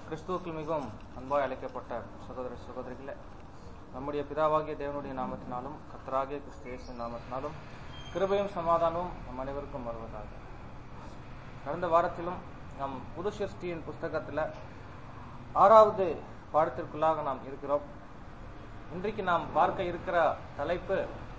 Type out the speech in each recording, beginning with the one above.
கிறிஸ்துவுக்குள் மிகவும் அன்பாய் அழைக்கப்பட்ட சகோதர சகோதரிகளே நம்முடைய பிதாவாகிய தேவனுடைய நாமத்தினாலும் கத்தராகிய கிறிஸ்து இயேசுவின் நாமத்தினாலும் கிருபையும் சமாதானமும் நம் அனைவருக்கும் வருவதாக கடந்த வாரத்திலும் நம் புது சிருஷ்டியின் புஸ்தகத்தில் ஆறாவது பாடத்திற்குள்ளாக நாம் இருக்கிறோம் இன்றைக்கு நாம் பார்க்க இருக்கிற தலைப்பு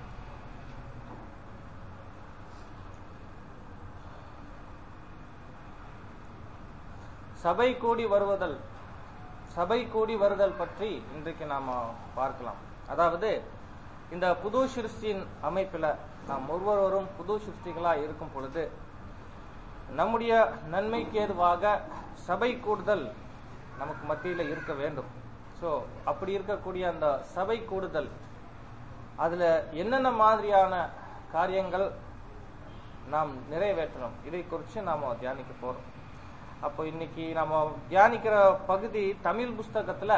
சபை கூடி வருவதல் சபை கூடி வருதல் பற்றி இன்றைக்கு நாம பார்க்கலாம் அதாவது இந்த புது சிருஷ்டியின் அமைப்பில் நாம் ஒவ்வொருவரும் புது சிருஷ்டிகளா இருக்கும் பொழுது நம்முடைய நன்மைக்கு ஏதுவாக சபை கூடுதல் நமக்கு மத்தியில் இருக்க வேண்டும் ஸோ அப்படி இருக்கக்கூடிய அந்த சபை கூடுதல் அதுல என்னென்ன மாதிரியான காரியங்கள் நாம் நிறைவேற்றணும் இதை குறித்து நாம தியானிக்க போறோம் அப்போ இன்னைக்கு நம்ம தியானிக்கிற பகுதி தமிழ் புஸ்தகத்துல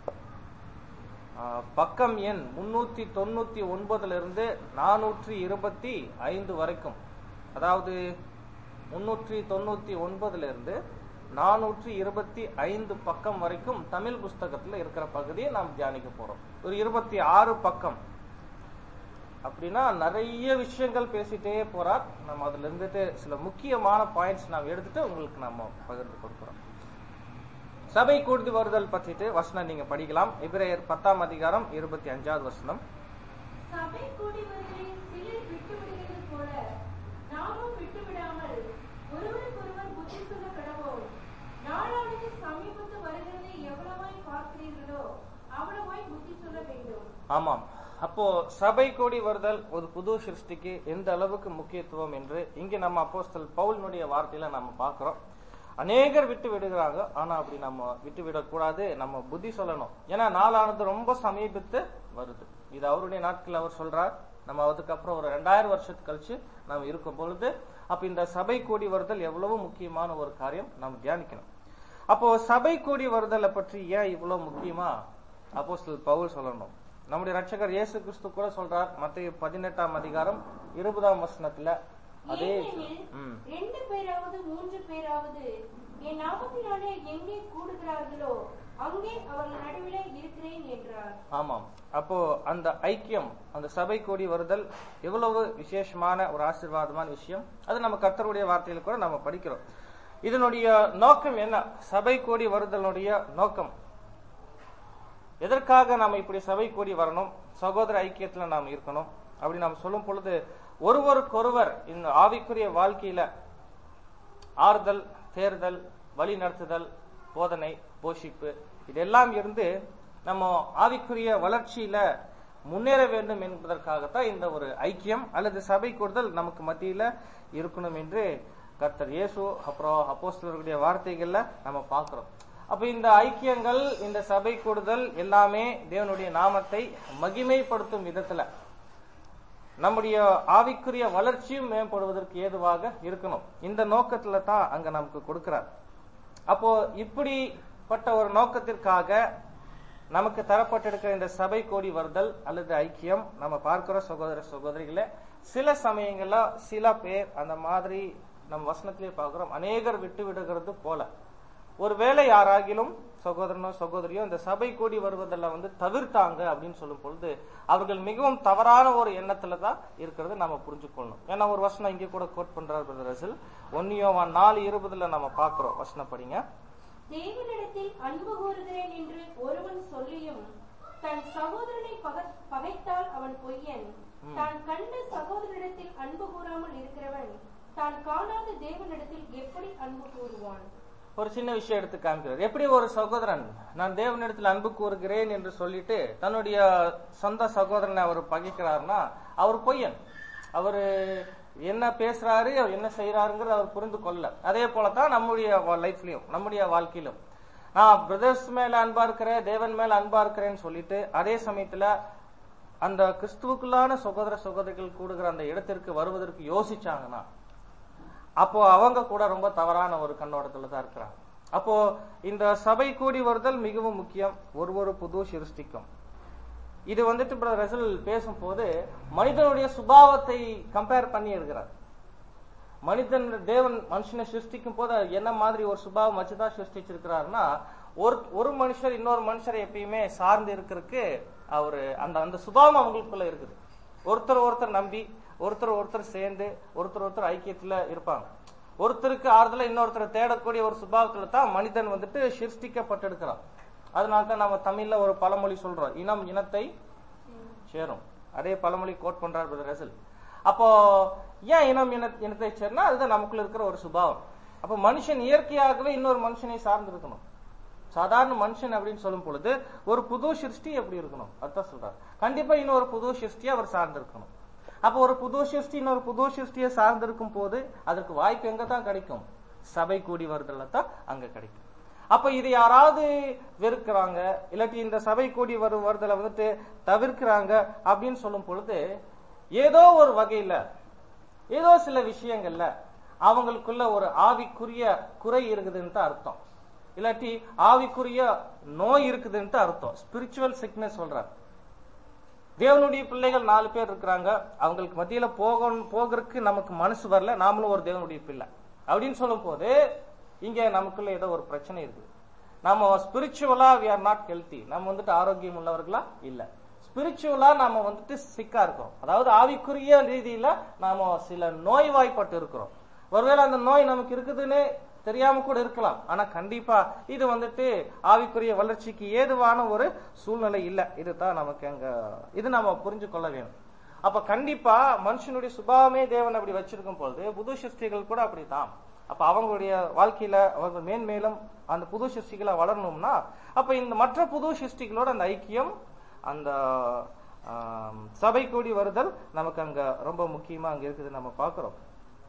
பக்கம் எண் முன்னூத்தி தொண்ணூத்தி ஒன்பதுல இருந்து நானூற்றி இருபத்தி ஐந்து வரைக்கும் அதாவது முன்னூற்றி தொண்ணூத்தி ஒன்பதுல இருந்து நானூற்றி இருபத்தி ஐந்து பக்கம் வரைக்கும் தமிழ் புஸ்தகத்துல இருக்கிற பகுதியை நாம் தியானிக்க போறோம் ஒரு இருபத்தி ஆறு பக்கம் அப்படின்னா நிறைய விஷயங்கள் பேசிட்டே போறார் நம்ம அதுல இருந்துட்டு சில முக்கியமான பாயிண்ட்ஸ் நாம் எடுத்துட்டு உங்களுக்கு நம்ம பகிர்ந்து கொடுக்கிறோம் சபை கூடி வருதல் பற்றிட்டு வசனம் நீங்க படிக்கலாம் இபிரேயர் பத்தாம் அதிகாரம் இருபத்தி அஞ்சாவது வசனம் சபை கூடி வருவதை சிலர் விட்டுவிடுகிறது போல நாமும் விட்டுவிடாமல் ஒருவருக்கொருவர் புத்தி சொல்ல கடவோம் நாளானது சமீபத்து வருகிறதை எவ்வளவாய் பார்க்கிறீர்களோ அவ்வளவாய் புத்தி சொல்ல வேண்டும் ஆமாம் அப்போ சபை கூடி வருதல் ஒரு புது சிருஷ்டிக்கு எந்த அளவுக்கு முக்கியத்துவம் என்று இங்க நம்ம அப்போஸ்தல் பவுலினுடைய வார்த்தையில நம்ம பார்க்கிறோம் அநேகர் விட்டு விடுகிறாங்க ஆனா அப்படி நம்ம விட்டு விடக்கூடாது நம்ம புத்தி சொல்லணும் ஏன்னா நாளானது ரொம்ப சமீபத்து வருது இது அவருடைய நாட்கள் அவர் சொல்றார் நம்ம அதுக்கப்புறம் ஒரு ரெண்டாயிரம் வருஷத்துக்கு கழிச்சு நம்ம இருக்கும் பொழுது அப்ப இந்த சபை கூடி வருதல் எவ்வளவு முக்கியமான ஒரு காரியம் நம்ம தியானிக்கணும் அப்போ சபை கூடி வருதலை பற்றி ஏன் இவ்வளவு முக்கியமா அப்போஸ்தல் பவுல் சொல்லணும் நம்முடைய ரட்சகர் இயேசு கிறிஸ்து கூட சொல்றார் மத்திய பதினெட்டாம் அதிகாரம் இருபதாம் வசனத்துல அதே ஏனெனில் ம் ரெண்டு பேராவது மூன்று பேராவது என் நாமத்தினாலே எங்கே கூடுகிறார்களோ அங்கே அவர்கள் நடுவிலே இருக்கிறேன் என்றார் ஆமாம் அப்போ அந்த ஐக்கியம் அந்த சபை கூடி வருதல் எவ்வளவு விசேஷமான ஒரு ஆசீர்வாதமான விஷயம் அது நம்ம கர்த்தருடைய வார்த்தையில கூட நம்ம படிக்கிறோம் இதனுடைய நோக்கம் என்ன சபை கூடி வருதலுடைய நோக்கம் எதற்காக நாம இப்படி சபை கூடி வரணும் சகோதர ஐக்கியத்துல நாம் இருக்கணும் அப்படி நாம் சொல்லும் பொழுது ஒருவருக்கொருவர் இந்த ஆவிக்குரிய வாழ்க்கையில ஆறுதல் தேர்தல் வழி நடத்துதல் போதனை போஷிப்பு இதெல்லாம் இருந்து நம்ம ஆவிக்குரிய வளர்ச்சியில முன்னேற வேண்டும் என்பதற்காகத்தான் இந்த ஒரு ஐக்கியம் அல்லது சபை கூடுதல் நமக்கு மத்தியில இருக்கணும் என்று கர்த்தர் இயேசு அப்புறம் அப்போஸ்தலர்களுடைய வார்த்தைகள்ல நம்ம பார்க்கிறோம் அப்ப இந்த ஐக்கியங்கள் இந்த சபை கூடுதல் எல்லாமே தேவனுடைய நாமத்தை மகிமைப்படுத்தும் விதத்துல நம்முடைய ஆவிக்குரிய வளர்ச்சியும் மேம்படுவதற்கு ஏதுவாக இருக்கணும் இந்த நோக்கத்துல தான் அங்க நமக்கு கொடுக்கிறார் அப்போ இப்படிப்பட்ட ஒரு நோக்கத்திற்காக நமக்கு தரப்பட்டிருக்கிற இந்த சபை கோடி வருதல் அல்லது ஐக்கியம் நம்ம பார்க்கிற சகோதர சகோதரிகளே சில சமயங்கள்ல சில பேர் அந்த மாதிரி நம்ம வசனத்திலே பார்க்கிறோம் அநேகர் விட்டு விடுகிறது போல ஒருவேளை யாராகிலும் சகோதரனோ சகோதரியோ இந்த சபை கூடி வருவதில் வந்து தவிர்த்தாங்க அப்படின்னு சொல்லும் பொழுது அவர்கள் மிகவும் தவறான ஒரு எண்ணத்துல தான் இருக்கிறது நம்ம புரிஞ்சுக்கொள்ளணும் ஏன்னா ஒரு வசனம் இங்க கூட கோட் பண்றார் பிரதர் ரசில் ஒன்னியோவான் நாலு இருபதுல நம்ம பாக்குறோம் வசனம் படிங்க தேவனிடத்தில் அன்பு கூறுகிறேன் என்று ஒருவன் சொல்லியும் தன் சகோதரனை பக- பகைத்தால் அவன் பொய்யன் ம். தான் கண்ட சகோதரனிடத்தில் அன்பு கூறாமல் இருக்கிறவன் தான் காணாத தேவனிடத்தில் எப்படி அன்பு கூறுவான் ஒரு சின்ன விஷயம் எடுத்து காமிக்கிறார் எப்படி ஒரு சகோதரன் நான் தேவனிடத்தில் அன்பு கூறுகிறேன் என்று சொல்லிட்டு தன்னுடைய சொந்த சகோதரனை அவர் பகைக்கிறாருன்னா அவர் பொய்யன் அவரு என்ன பேசுறாரு அவர் என்ன செய்யறாருங்கிறது அவர் புரிந்து கொள்ள அதே போலதான் நம்முடைய லைஃப்லயும் நம்முடைய வாழ்க்கையிலும் நான் பிரதர்ஸ் மேல அன்பா இருக்கிறேன் தேவன் மேல அன்பா இருக்கிறேன்னு சொல்லிட்டு அதே சமயத்துல அந்த கிறிஸ்துவுக்குள்ளான சகோதர சகோதரிகள் கூடுகிற அந்த இடத்திற்கு வருவதற்கு யோசிச்சாங்கன்னா அப்போ அவங்க கூட ரொம்ப தவறான ஒரு கண்ணோட்டத்துல தான் இருக்கிறாங்க அப்போ இந்த சபை கூடி வருதல் மிகவும் முக்கியம் ஒரு ஒரு புது சிருஷ்டிக்கும் இது வந்துட்டு பிரதர் ரசல் பேசும்போது மனிதனுடைய சுபாவத்தை கம்பேர் பண்ணி இருக்கிறார் மனிதன் தேவன் மனுஷனை சிருஷ்டிக்கும் போது அது என்ன மாதிரி ஒரு சுபாவம் வச்சுதான் சிருஷ்டிச்சிருக்கிறாருன்னா ஒரு ஒரு மனுஷர் இன்னொரு மனுஷரை எப்பயுமே சார்ந்து இருக்கிறதுக்கு அவரு அந்த அந்த சுபாவம் அவங்களுக்குள்ள இருக்குது ஒருத்தர் ஒருத்தர் நம்பி ஒருத்தர் ஒருத்தர் சேர்ந்து ஒருத்தர் ஒருத்தர் ஐக்கியத்துல இருப்பாங்க ஒருத்தருக்கு ஆறுதல இன்னொருத்தரை தேடக்கூடிய ஒரு சுபாவத்துல தான் மனிதன் வந்துட்டு சிருஷ்டிக்கப்பட்டிருக்கிறான் அதனால தான் நம்ம தமிழ்ல ஒரு பழமொழி சொல்றோம் இனம் இனத்தை சேரும் அதே பழமொழி கோட் பண்றார் பிரதர் ரசல் அப்போ ஏன் இனம் இன இனத்தை சேர்னா அதுதான் நமக்குள்ள இருக்கிற ஒரு சுபாவம் அப்போ மனுஷன் இயற்கையாகவே இன்னொரு மனுஷனை சார்ந்து இருக்கணும் சாதாரண மனுஷன் அப்படின்னு சொல்லும் பொழுது ஒரு புது சிருஷ்டி எப்படி இருக்கணும் அதான் சொல்றாரு கண்டிப்பா இன்னொரு புது சிருஷ்டியை அவர் சார்ந்து இருக்கணும் அப்போ ஒரு புது சிருஷ்டி இன்னொரு புது சிருஷ்டியை சார்ந்து இருக்கும் போது அதற்கு வாய்ப்பு எங்க தான் கிடைக்கும் சபை கூடி வருதல்ல தான் அங்க கிடைக்கும் அப்ப இது யாராவது வெறுக்கிறாங்க இல்லாட்டி இந்த சபை கூடி வரும் வருதலை வந்துட்டு தவிர்க்கிறாங்க அப்படின்னு சொல்லும் பொழுது ஏதோ ஒரு வகையில ஏதோ சில விஷயங்கள்ல அவங்களுக்குள்ள ஒரு ஆவிக்குரிய குறை இருக்குதுன்னு தான் அர்த்தம் இல்லாட்டி ஆவிக்குரிய நோய் இருக்குதுன்னு தான் அர்த்தம் ஸ்பிரிச்சுவல் சிக்னஸ் சொல்றாங்க தேவனுடைய பிள்ளைகள் நாலு பேர் இருக்கிறாங்க அவங்களுக்கு மத்தியில போகணும் போகிறதுக்கு நமக்கு மனசு வரல நாமளும் ஒரு தேவனுடைய பிள்ளை அப்படின்னு சொல்லும் போது இங்க நமக்குள்ள ஏதோ ஒரு பிரச்சனை இருக்குது நம்ம ஸ்பிரிச்சுவலா வி ஆர் நாட் ஹெல்த்தி நம்ம வந்துட்டு ஆரோக்கியம் உள்ளவர்களா இல்ல ஸ்பிரிச்சுவலா நாம வந்துட்டு சிக்கா இருக்கிறோம் அதாவது ஆவிக்குரிய ரீதியில நாம சில நோய்வாய்ப்பட்டு இருக்கிறோம் ஒருவேளை அந்த நோய் நமக்கு இருக்குதுன்னு தெரியாம கூட இருக்கலாம் ஆனா கண்டிப்பா இது வந்துட்டு ஆவிக்குரிய வளர்ச்சிக்கு ஏதுவான ஒரு சூழ்நிலை இல்ல இதுதான் நமக்கு அங்க இது நம்ம புரிஞ்சு கொள்ள வேணும் அப்ப கண்டிப்பா மனுஷனுடைய சுபாவமே தேவன் அப்படி வச்சிருக்கும் பொழுது புது சிருஷ்டிகள் கூட அப்படித்தான் அப்ப அவங்களுடைய வாழ்க்கையில அவங்க மேன்மேலும் அந்த புது சிருஷ்டிகளை வளரணும்னா அப்ப இந்த மற்ற புது சிருஷ்டிகளோட அந்த ஐக்கியம் அந்த ஆம், சபை கூடி வருதல் நமக்கு அங்க ரொம்ப முக்கியமா அங்க இருக்குது நம்ம பாக்குறோம்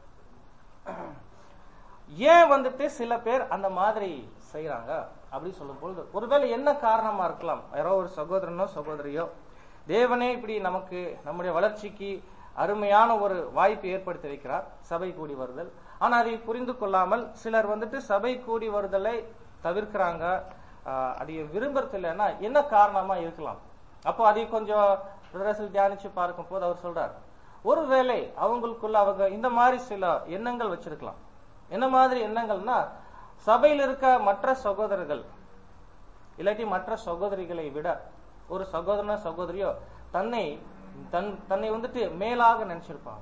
ஏன் வந்துட்டு சில பேர் அந்த மாதிரி செய்யறாங்க அப்படி சொல்லும் பொழுது ஒருவேளை என்ன காரணமா இருக்கலாம் யாரோ ஒரு சகோதரனோ சகோதரியோ தேவனே இப்படி நமக்கு நம்முடைய வளர்ச்சிக்கு அருமையான ஒரு வாய்ப்பு ஏற்படுத்தி வைக்கிறார் சபை கூடி வருதல் ஆனா அதை புரிந்து கொள்ளாமல் சிலர் வந்துட்டு சபை கூடி வருதலை தவிர்க்கிறாங்க ஆஹ் அதை விரும்புறது இல்லைன்னா என்ன காரணமா இருக்கலாம் அப்போ அதை கொஞ்சம் பிரதர்சல் தியானிச்சு பார்க்கும் போது அவர் சொல்றார் ஒருவேளை அவங்களுக்குள்ள அவங்க இந்த மாதிரி சில எண்ணங்கள் வச்சிருக்கலாம் என்ன மாதிரி எண்ணங்கள்னா சபையில் இருக்க மற்ற சகோதரர்கள் இல்லாட்டி மற்ற சகோதரிகளை விட ஒரு சகோதரனோ சகோதரியோ தன்னை தன் தன்னை வந்துட்டு மேலாக நினைச்சிருப்பாங்க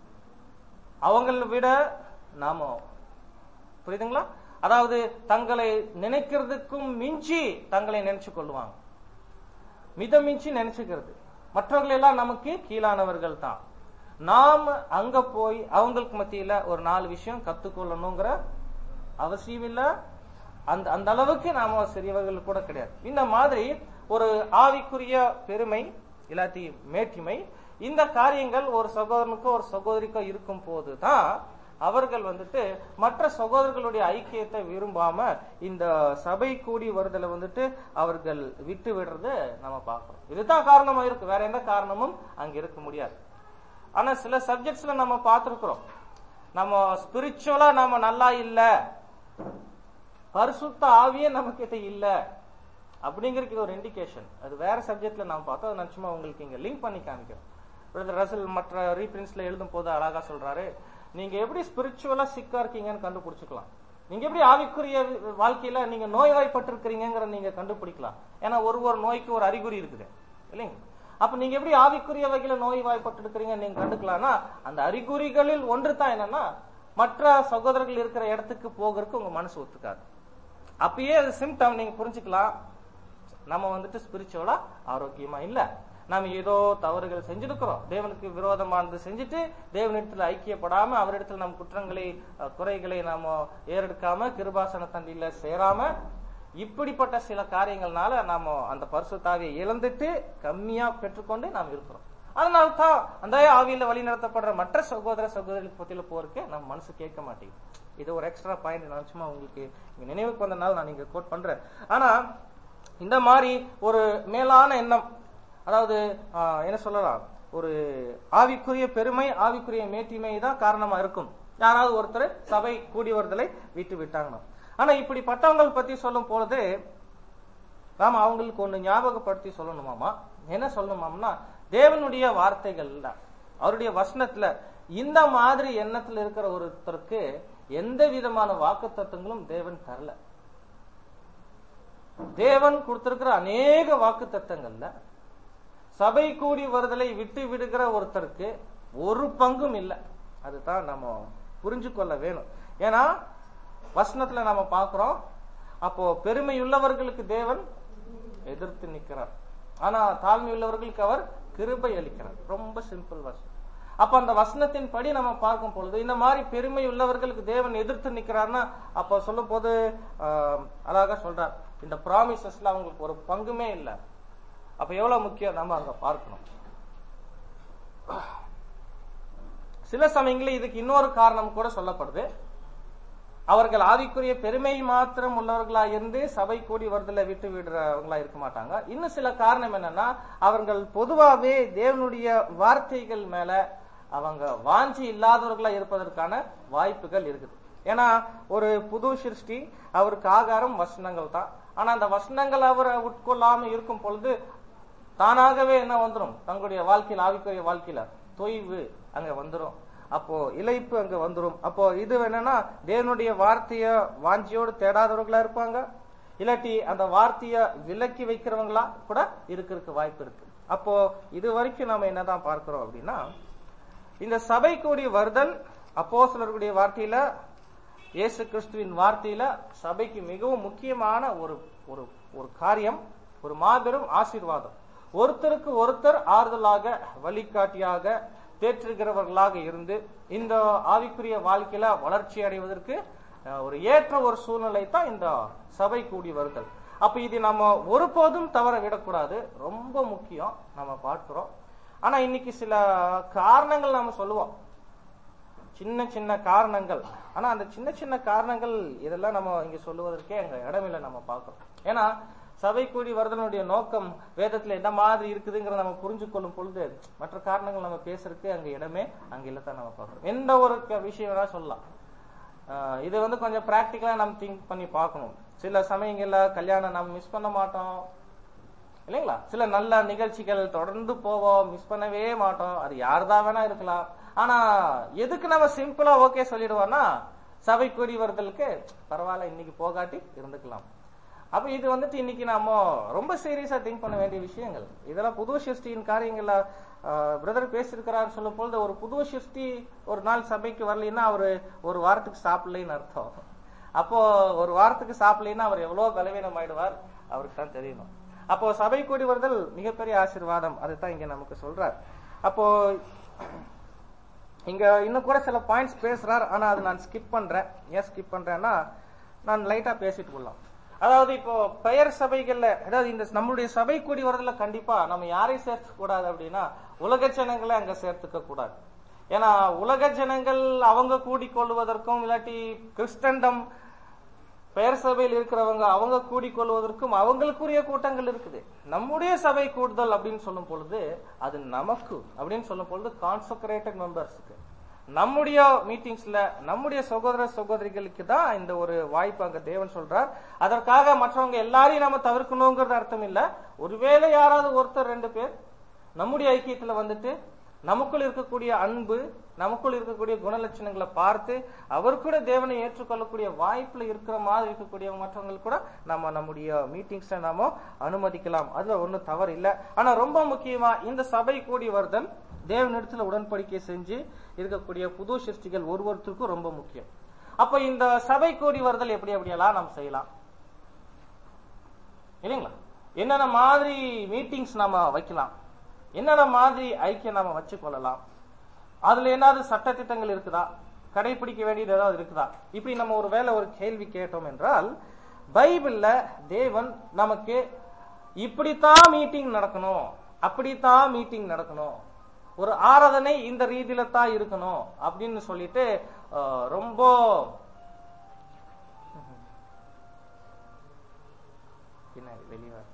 அவங்களை விட நாம புரியுதுங்களா அதாவது தங்களை நினைக்கிறதுக்கும் மிஞ்சி தங்களை நினைச்சு கொள்வாங்க மிதம் மிஞ்சி நினைச்சுக்கிறது மற்றவர்கள் எல்லாம் நமக்கு கீழானவர்கள் தான் நாம் அங்க போய் அவங்களுக்கு மத்தியில ஒரு நாலு விஷயம் கத்துக்கொள்ளணுங்கிற அவசியம் இல்ல அந்த அந்த அளவுக்கு நாம சிறியவர்கள் கூட கிடையாது இந்த மாதிரி ஒரு ஆவிக்குரிய பெருமை இல்லாட்டி மேட்டிமை இந்த காரியங்கள் ஒரு சகோதரனுக்கோ ஒரு சகோதரிக்கோ இருக்கும் போதுதான் அவர்கள் வந்துட்டு மற்ற சகோதரர்களுடைய ஐக்கியத்தை விரும்பாம இந்த சபை கூடி வருதலை வந்துட்டு அவர்கள் விட்டு விடுறத நம்ம பார்க்கிறோம் இதுதான் காரணமா இருக்கு வேற எந்த காரணமும் அங்க இருக்க முடியாது ஆனா சில சப்ஜெக்ட்ஸ்ல நம்ம பார்த்திருக்கிறோம் நம்ம ஸ்பிரிச்சுவலா நம்ம நல்லா இல்ல பரிசுத்த ஆவியே நம்ம கிட்ட இல்ல அப்படிங்கிறதுக்கு இது ஒரு இண்டிகேஷன் அது வேற சப்ஜெக்ட்ல நான் பார்த்தோம் அதை நான் சும்மா உங்களுக்கு இங்க லிங்க் பண்ணி காமிக்கிறேன் பிரதர் ரசல் மற்ற ரீபிரின்ஸ்ல எழுதும் போது அழகா சொல்றாரு நீங்க எப்படி ஸ்பிரிச்சுவலா சிக்கா இருக்கீங்கன்னு கண்டுபிடிச்சுக்கலாம் நீங்க எப்படி ஆவிக்குரிய வாழ்க்கையில நீங்க நோய்வாய்ப்பட்டிருக்கிறீங்கிற நீங்க கண்டுபிடிக்கலாம் ஏன்னா ஒரு ஒரு நோய்க்கு ஒரு அறிகுறி இருக்குது இல்லைங்க அப்ப நீங்க எப்படி ஆவிக்குரிய வகையில நோய் வாய்ப்பட்டிருக்கிறீங்க நீங்க கண்டுக்கலாம்னா அந்த அறிகுறிகளில் ஒன்று தான் என்னன்னா மற்ற சகோதரர்கள் இருக்கிற இடத்துக்கு போகிறதுக்கு உங்க மனசு ஒத்துக்காது அப்பயே அது சிம்டம் நீங்க புரிஞ்சுக்கலாம் நம்ம வந்துட்டு ஸ்பிரிச்சுவலா ஆரோக்கியமா இல்ல நாம ஏதோ தவறுகள் செஞ்சிருக்கிறோம் தேவனுக்கு விரோதமானது செஞ்சுட்டு தேவனிடத்துல ஐக்கியப்படாம அவரிடத்துல நம் குற்றங்களை அஹ், குறைகளை நாம ஏறெடுக்காம கிருபாசன தண்டியில சேராம இப்படிப்பட்ட சில காரியங்கள்னால நாம அந்த பரிசுத்தாவியை இழந்துட்டு கம்மியா பெற்றுக்கொண்டு நாம் இருக்கிறோம் அதனால தான் அந்த ஆவியில வழி நடத்தப்படுற மற்ற சகோதர சகோதரிகள் பத்தியில போறதுக்கு நம்ம மனசு கேட்க மாட்டேங்குது இது ஒரு எக்ஸ்ட்ரா பாயிண்ட் நான் சும்மா உங்களுக்கு இங்க நினைவுக்கு வந்தனால நான் இங்க கோட் பண்றேன் ஆனா இந்த மாதிரி ஒரு மேலான எண்ணம் அதாவது ஆஹ், என்ன சொல்லலாம் ஒரு ஆவிக்குரிய பெருமை ஆவிக்குரிய மேட்டிமை தான் காரணமா இருக்கும் யாராவது ஒருத்தர் சபை கூடி வருதலை விட்டு விட்டாங்கன்னா ஆனா இப்படிப்பட்டவங்கள் பத்தி சொல்லும் பொழுது நாம அவங்களுக்கு ஒண்ணு ஞாபகப்படுத்தி சொல்லணுமாமா என்ன சொல்லணுமாம்னா தேவனுடைய வார்த்தைகள்ல அவருடைய வசனத்துல இந்த மாதிரி எண்ணத்தில் இருக்கிற ஒருத்தருக்கு எந்த விதமான வாக்கு தத்துவங்களும் தேவன் தரல தேவன் கொடுத்திருக்கிற அநேக வாக்கு தத்தங்கள்ல சபை கூடி வருதலை விட்டு விடுகிற ஒருத்தருக்கு ஒரு பங்கும் இல்லை அதுதான் நம்ம புரிஞ்சு கொள்ள வேணும் ஏன்னா வசனத்துல நம்ம பார்க்கிறோம் அப்போ பெருமை உள்ளவர்களுக்கு தேவன் எதிர்த்து நிற்கிறார் ஆனா தாழ்மை உள்ளவர்களுக்கு அவர் கிருபை அளிக்கிறார் ரொம்ப சிம்பிள் வசனம் அப்ப அந்த வசனத்தின் படி நம்ம பார்க்கும் பொழுது இந்த மாதிரி பெருமை உள்ளவர்களுக்கு தேவன் எதிர்த்து நிக்கிறார்னா அப்ப சொல்லும் போது ஆஹ், அழகா சொல்றார் இந்த ப்ராமிசஸ்ல அவங்களுக்கு ஒரு பங்குமே இல்லை அப்ப எவ்வளவு முக்கியம் நம்ம அங்க பார்க்கணும் சில சமயங்களில் இதுக்கு இன்னொரு காரணம் கூட சொல்லப்படுது அவர்கள் ஆவிக்குரிய பெருமை மாத்திரம் உள்ளவர்களா இருந்து சபை கூடி வருதலை விட்டு விடுறவங்களா இருக்க மாட்டாங்க இன்னும் சில காரணம் என்னன்னா அவர்கள் பொதுவாவே தேவனுடைய வார்த்தைகள் மேல அவங்க வாஞ்சி இல்லாதவர்களா இருப்பதற்கான வாய்ப்புகள் இருக்குது ஏன்னா ஒரு புது சிருஷ்டி அவருக்கு ஆகாரம் வசனங்கள் தான் ஆனா அந்த வசனங்கள் அவரை உட்கொள்ளாம இருக்கும் பொழுது தானாகவே என்ன வந்துரும் தங்களுடைய வாழ்க்கையில் ஆவிக்குரிய வாழ்க்கையில தொய்வு அங்க வந்துரும் அப்போ இழைப்பு அங்க வந்துரும் அப்போ இது என்னன்னா தேவனுடைய வார்த்தைய வாஞ்சியோடு தேடாதவர்களா இருப்பாங்க இல்லாட்டி அந்த வார்த்தைய விலக்கி வைக்கிறவங்களா கூட இருக்கிறதுக்கு வாய்ப்பு இருக்கு அப்போ இது வரைக்கும் நாம என்னதான் பார்க்கிறோம் அப்படின்னா இந்த சபை கூடி வருதல் அப்போஸ்தலர்களுடைய வார்த்தையில இயேசு கிறிஸ்துவின் வார்த்தையில சபைக்கு மிகவும் முக்கியமான ஒரு ஒரு ஒரு காரியம் ஒரு மாபெரும் ஆசீர்வாதம் ஒருத்தருக்கு ஒருத்தர் ஆறுதலாக வழிகாட்டியாக தேற்றுகிறவர்களாக இருந்து இந்த ஆவிக்குரிய வாழ்க்கையில வளர்ச்சி அடைவதற்கு அஹ், ஒரு ஏற்ற ஒரு சூழ்நிலை தான் இந்த சபை கூடி வருதல் அப்ப இது நம்ம ஒருபோதும் தவற விடக்கூடாது ரொம்ப முக்கியம் நம்ம பார்க்கிறோம் ஆனா இன்னைக்கு சில காரணங்கள் நம்ம சொல்லுவோம் சின்ன சின்ன காரணங்கள் ஆனா அந்த சின்ன சின்ன காரணங்கள் இதெல்லாம் நம்ம இங்க சொல்லுவதற்கே அங்க இடமில்லை நம்ம பார்க்கிறோம் ஏன்னா சபை கூடி வருதனுடைய நோக்கம் வேதத்துல என்ன மாதிரி இருக்குதுங்கிறத நம்ம புரிஞ்சு கொள்ளும் பொழுது மற்ற காரணங்கள் நம்ம பேசுறதுக்கு அங்க இடமே அங்க இல்லத்தான் நம்ம பார்க்கிறோம் எந்த ஒரு க- விஷயம் வேணா சொல்லலாம் ஆஹ் இது வந்து கொஞ்சம் பிராக்டிக்கலா நம்ம திங்க் பண்ணி பார்க்கணும் சில சமயங்கள்ல கல்யாணம் நம்ம மிஸ் பண்ண மாட்டோம் இல்லைங்களா சில நல்ல நிகழ்ச்சிகள் தொடர்ந்து போவோம் மிஸ் பண்ணவே மாட்டோம் அது யாருதான் வேணா இருக்கலாம் ஆனா எதுக்கு நம்ம சிம்பிளா ஓகே சொல்லிடுவோம்னா சபை கூடி வருதலுக்கு பரவாயில்ல இன்னைக்கு போகாட்டி இருந்துக்கலாம் அப்ப இது வந்துட்டு இன்னைக்கு நாம ரொம்ப சீரியஸா திங்க் பண்ண வேண்டிய விஷயங்கள் இதெல்லாம் புது சிருஷ்டியின் காரியங்கள்ல பிரதர் பேசியிருக்கிறார் சொல்லும் பொழுது ஒரு புது சிருஷ்டி ஒரு நாள் சபைக்கு வரலைன்னா அவரு ஒரு வாரத்துக்கு சாப்பிடலைன்னு அர்த்தம் அப்போ ஒரு வாரத்துக்கு சாப்பிடலைன்னா அவர் எவ்வளவு பலவீனம் ஆயிடுவார் அவருக்கு தான் தெரியணும் அப்போ சபை கூடி வருதல் மிகப்பெரிய ஆசீர்வாதம் அதுதான் இங்க நமக்கு சொல்றார் அப்போ இங்க இன்னும் கூட சில பாயிண்ட்ஸ் பேசுறார் ஆனா அது நான் ஸ்கிப் பண்றேன் ஏன் ஸ்கிப் பண்றேன்னா நான் லைட்டா பேசிட்டு போடலாம் அதாவது இப்போ பெயர் சபைகள்ல அதாவது இந்த நம்மளுடைய சபை கூடி வரதுல கண்டிப்பா நம்ம யாரையும் சேர்த்துக்க கூடாது அப்படின்னா உலக ஜனங்களை அங்க சேர்த்துக்க கூடாது ஏன்னா உலக ஜனங்கள் அவங்க கூடிக்கொள்வதற்கும் இல்லாட்டி கிறிஸ்டண்டம் பெயர் சபையில் இருக்கிறவங்க அவங்க கூடிக்கொள்வதற்கும் அவங்களுக்குரிய கூட்டங்கள் இருக்குது நம்முடைய சபை கூடுதல் அப்படின்னு சொல்லும் பொழுது அது நமக்கு அப்படின்னு சொல்லும் பொழுது கான்சக்ரேட்டட் மெம்பர்ஸ்க்கு நம்முடைய மீட்டிங்ஸ்ல நம்முடைய சகோதர சகோதரிகளுக்கு தான் இந்த ஒரு வாய்ப்பு அங்க தேவன் சொல்றார் அதற்காக மற்றவங்க எல்லாரையும் நம்ம தவிர்க்கணுங்கிறது அர்த்தம் இல்ல ஒருவேளை யாராவது ஒருத்தர் ரெண்டு பேர் நம்முடைய ஐக்கியத்துல வந்துட்டு நமக்குள் இருக்கக்கூடிய அன்பு நமக்குள் இருக்கக்கூடிய குணலட்சணங்களை பார்த்து அவர் கூட தேவனை ஏற்றுக்கொள்ளக்கூடிய வாய்ப்புல இருக்கிற மாதிரி இருக்கக்கூடிய மற்றவங்க கூட நம்ம நம்முடைய மீட்டிங்ஸ்ல நாம அனுமதிக்கலாம் அதுல ஒண்ணும் தவறு இல்ல ஆனா ரொம்ப முக்கியமா இந்த சபை கூடி வருதல் தேவனிடத்துல உடன்படிக்கை செஞ்சு இருக்கக்கூடிய புது சிருஷ்டிகள் ஒருவருத்தருக்கும் ரொம்ப முக்கியம் அப்ப இந்த சபை கூடி வருதல் எப்படி எப்படியெல்லாம் நாம் செய்யலாம் இல்லைங்களா என்னென்ன மாதிரி மீட்டிங்ஸ் நாம வைக்கலாம் என்னென்ன மாதிரி ஐக்கியம் நாம வச்சு கொள்ளலாம் அதுல ஏதாவது சட்டத்திட்டங்கள் இருக்குதா கடைபிடிக்க வேண்டியது ஏதாவது இருக்குதா இப்படி நம்ம ஒரு வேளை ஒரு கேள்வி கேட்டோம் என்றால் பைபிள்ல தேவன் நமக்கு இப்படித்தான் மீட்டிங் நடக்கணும் அப்படித்தான் மீட்டிங் நடக்கணும் ஒரு ஆராதனை இந்த ரீதியில தான் இருக்கணும் அப்படின்னு சொல்லிட்டு அஹ், ரொம்ப பின்னாடி வெளியே வர.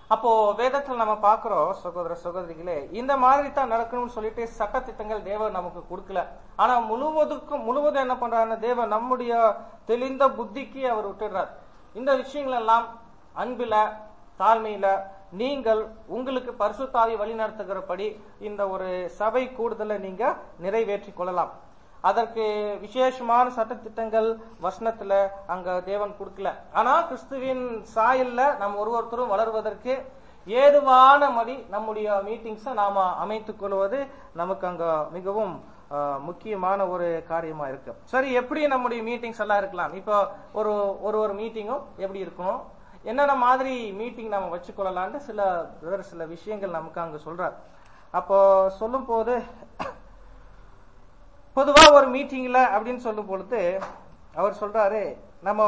அப்போ வேதத்துல நம்ம பாக்குறோம் சகோதர சகோதரிகளே இந்த மாதிரி தான் நடக்கணும்னு சொல்லிட்டு சட்ட திட்டங்கள் தேவன் நமக்கு கொடுக்கல ஆனா முழுவதுக்கும் முழுவதும் என்ன பண்றாருன்னா தேவன் நம்முடைய தெளிந்த புத்திக்கு அவர் விட்டுடுறார் இந்த விஷயங்கள் எல்லாம் அன்பில தாழ்மையில நீங்கள் உங்களுக்கு பரிசுத்தாவி வழி நடத்துகிறபடி இந்த ஒரு சபை கூடுதலை நீங்க நிறைவேற்றிக் கொள்ளலாம் அதற்கு விசேஷமான சட்டத்திட்டங்கள் வசனத்துல அங்க தேவன் கொடுக்கல ஆனா கிறிஸ்துவின் சாயல்ல நம்ம ஒரு ஒருத்தரும் வளருவதற்கு ஏதுவான மடி நம்முடைய மீட்டிங்ஸை நாம அமைத்துக் கொள்வது நமக்கு அங்க மிகவும் ஆஹ், முக்கியமான ஒரு காரியமா இருக்கு சரி எப்படி நம்முடைய மீட்டிங்ஸ் எல்லாம் இருக்கலாம் இப்போ ஒரு ஒரு ஒரு மீட்டிங்கும் எப்படி இருக்கணும் என்னென்ன மாதிரி மீட்டிங் நம்ம வச்சுக்கொள்ளலாம்னு சில வேறு சில விஷயங்கள் நமக்கு அங்க சொல்றார் அப்போ சொல்லும் போது பொதுவா ஒரு மீட்டிங்ல அப்படின்னு சொல்லும் பொழுது அவர் சொல்றாரு நம்ம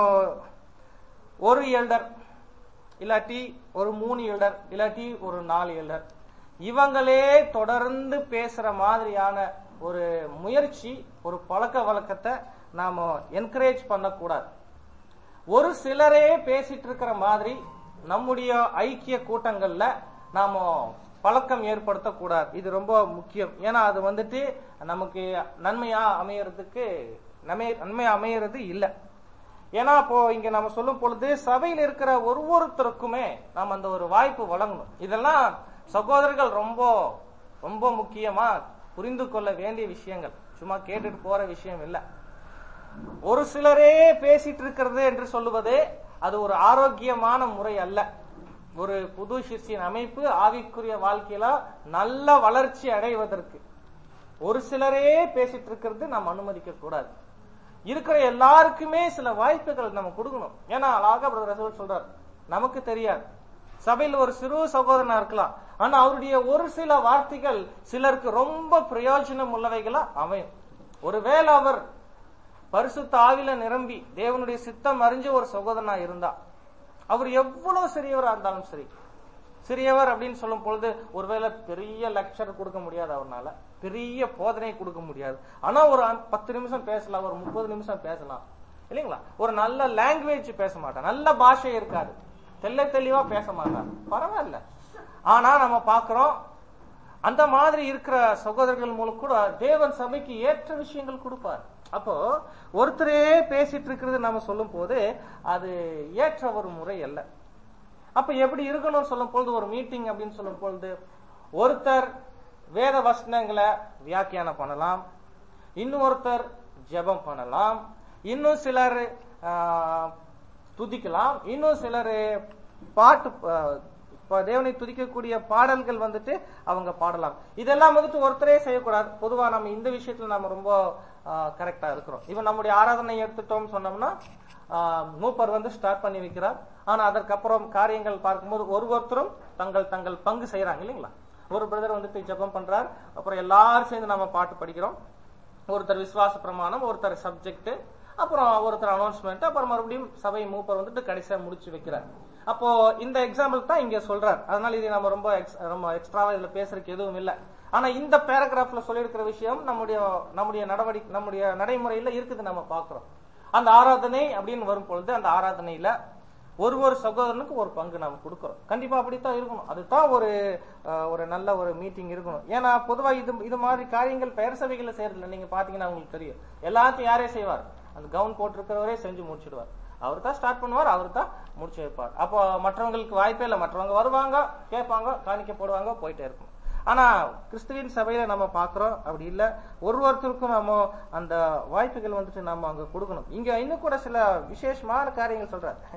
ஒரு எல்டர் இல்லாட்டி ஒரு மூணு எல்டர் இல்லாட்டி ஒரு நாலு எல்டர் இவங்களே தொடர்ந்து பேசுற மாதிரியான ஒரு முயற்சி ஒரு பழக்க வழக்கத்தை நாம என்கரேஜ் பண்ணக்கூடாது ஒரு சிலரே பேசிட்டு இருக்கிற மாதிரி நம்முடைய ஐக்கிய கூட்டங்கள்ல நாம பழக்கம் ஏற்படுத்தக்கூடாது இது ரொம்ப முக்கியம் ஏன்னா அது வந்துட்டு நமக்கு நன்மையா அமையறதுக்கு நன்மை- நன்மையா அமையறது இல்ல ஏன்னா இப்போ இங்க நம்ம சொல்லும் பொழுது சபையில் இருக்கிற ஒவ்வொருத்தருக்குமே நாம் அந்த ஒரு வாய்ப்பு வழங்கணும் இதெல்லாம் சகோதரர்கள் ரொம்ப ரொம்ப முக்கியமா புரிந்து கொள்ள வேண்டிய விஷயங்கள் சும்மா கேட்டுட்டு போற விஷயம் இல்ல ஒரு சிலரே பேசிட்டு இருக்கிறது என்று சொல்லுவது அது ஒரு ஆரோக்கியமான முறை அல்ல ஒரு புது சிஷ்யின் அமைப்பு ஆவிக்குரிய வாழ்க்கையில நல்ல வளர்ச்சி அடைவதற்கு ஒரு சிலரே பேசிட்டு இருக்கிறது நாம் அனுமதிக்க கூடாது இருக்கிற எல்லாருக்குமே சில வாய்ப்புகள் நம்ம கொடுக்கணும் ஏன்னா அழகா பிரதர் ரசூல் சொல்றார் நமக்கு தெரியாது சபையில் ஒரு சிறு சகோதரனா இருக்கலாம் ஆனா அவருடைய ஒரு சில வார்த்தைகள் சிலருக்கு ரொம்ப பிரயோஜனம் உள்ளவைகளா அமையும் ஒருவேளை அவர் பரிசுத்த ஆவில நிரம்பி தேவனுடைய சித்தம் அறிஞ்ச ஒரு சகோதரனா இருந்தா அவர் எவ்வளவு சிறியவரா இருந்தாலும் சரி சிறியவர் அப்படின்னு சொல்லும் பொழுது ஒருவேளை பெரிய லெக்சர் கொடுக்க முடியாது அவர்னால பெரிய போதனை கொடுக்க முடியாது ஆனா ஒரு அ- பத்து நிமிஷம் பேசலாம் ஒரு முப்பது நிமிஷம் பேசலாம் இல்லைங்களா ஒரு நல்ல லாங்குவேஜ் பேச மாட்டார் நல்ல பாஷை இருக்காது தெள்ள தெளிவா பேச மாட்டார் பரவாயில்ல ஆனா நம்ம பாக்குறோம் அந்த மாதிரி இருக்கிற சகோதரர்கள் மூலம் கூட தேவன் சபைக்கு ஏற்ற விஷயங்கள் கொடுப்பார் அப்போ ஒருத்தரே பேசிட்டு இருக்கிறது நம்ம சொல்லும் போது அது ஏற்ற ஒரு முறை அல்ல அப்ப எப்படி இருக்கணும்னு சொல்லும் பொழுது ஒரு மீட்டிங் அப்படின்னு சொல்லும் பொழுது ஒருத்தர் வேத வசனங்களை வியாக்கியானம் பண்ணலாம் இன்னொருத்தர் ஜெபம் பண்ணலாம் இன்னும் சிலர் ஆஹ், துதிக்கலாம் இன்னும் சிலர் பாட்டு ஆஹ், இப்ப தேவனை துதிக்கக்கூடிய பாடல்கள் வந்துட்டு அவங்க பாடலாம் இதெல்லாம் வந்துட்டு ஒருத்தரே செய்யக்கூடாது பொதுவா நம்ம இந்த விஷயத்துல நம்ம ரொம்ப கரெக்டா இருக்கிறோம் இப்ப நம்முடைய ஆராதனை எடுத்துட்டோம் சொன்னோம்னா ஆஹ், மூப்பர் வந்து ஸ்டார்ட் பண்ணி வைக்கிறார் ஆனா அதற்கப்புறம் காரியங்கள் பார்க்கும்போது ஒரு ஒருத்தரும் தங்கள் தங்கள் பங்கு செய்யறாங்க இல்லைங்களா ஒரு பிரதர் வந்துட்டு ஜெபம் பண்றார் அப்புறம் எல்லாரும் சேர்ந்து நம்ம பாட்டு படிக்கிறோம் ஒருத்தர் விசுவாச பிரமாணம் ஒருத்தர் சப்ஜெக்ட் அப்புறம் ஒருத்தர் அனௌன்ஸ்மெண்ட் அப்புறம் மறுபடியும் சபை மூப்பர் வந்துட்டு கடைசியா முடிச்சு வைக்கிறார் அப்போ இந்த எக்ஸாம்பிள் தான் இங்க சொல்றார் அதனால இது நம்ம ரொம்ப ex- ரொம்ப எக்ஸ்ட்ராவா இதுல பேசுறதுக்கு எதுவும் இல்ல ஆனா இந்த பேராகிராஃப்ல சொல்லியிருக்கிற விஷயம் நம்முடைய நம்முடைய நடவடிக்கை நம்முடைய நடைமுறையில இருக்குது நம்ம பாக்குறோம் அந்த ஆராதனை அப்படின்னு வரும் பொழுது அந்த ஆராதனையில ஒரு ஒரு சகோதரனுக்கு ஒரு பங்கு நாம கொடுக்கிறோம் கண்டிப்பா அப்படித்தான் இருக்கணும் அதுதான் ஒரு அஹ், ஒரு நல்ல ஒரு மீட்டிங் இருக்கணும் ஏன்னா பொதுவா இது இது மாதிரி காரியங்கள் பெயர் சபைகள்ல செய்யறதில்ல நீங்க பாத்தீங்கன்னா உங்களுக்கு தெரியும் எல்லாத்தையும் யாரே செய்வார் அந்த கவுன் போட்டிருக்கிறவரே செஞ்சு முடிச்சிடுவார் அவர் தான் ஸ்டார்ட் பண்ணுவார் அவர் தான் முடிச்சு வைப்பார் அப்போ மற்றவங்களுக்கு வாய்ப்பே இல்லை மற்றவங்க வருவாங்க கேட்பாங்க காணிக்க போடுவாங்க போயிட்டே இருக்கும் ஆனா கிறிஸ்துவின் சபையில நம்ம பாக்குறோம் அப்படி இல்ல ஒரு ஒருத்தருக்கும் நம்ம அந்த வாய்ப்புகள் வந்துட்டு நம்ம அங்க கொடுக்கணும் இங்க இன்னும் கூட சில விசேஷமான காரியங்கள் சொல்றாரு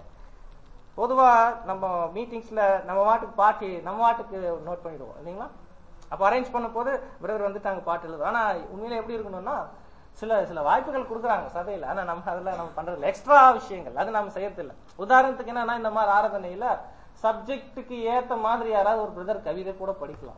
பொதுவா நம்ம மீட்டிங்ஸ்ல நம்ம வாட்டுக்கு பாட்டு நம்ம வாட்டுக்கு நோட் பண்ணிடுவோம் இல்லைங்களா அப்ப அரேஞ்ச் பண்ணும் போது பிரதர் வந்துட்டு அங்க பாட்டு எழுதும் ஆனா உண்மையில எப்படி இருக்கணும்னா சில சில வாய்ப்புகள் கொடுக்குறாங்க சபையில ஆனா நம்ம அதெல்லாம் நம்ம பண்றது இல்ல எக்ஸ்ட்ரா விஷயங்கள் அது நம்ம செய்யறது இல்ல உதாரணத்துக்கு என்னன்னா இந்த மாதிரி ஆராதனையில சப்ஜெக்ட்டுக்கு ஏத்த மாதிரி யாராவது ஒரு பிரதர் கவிதை கூட படிக்கலாம்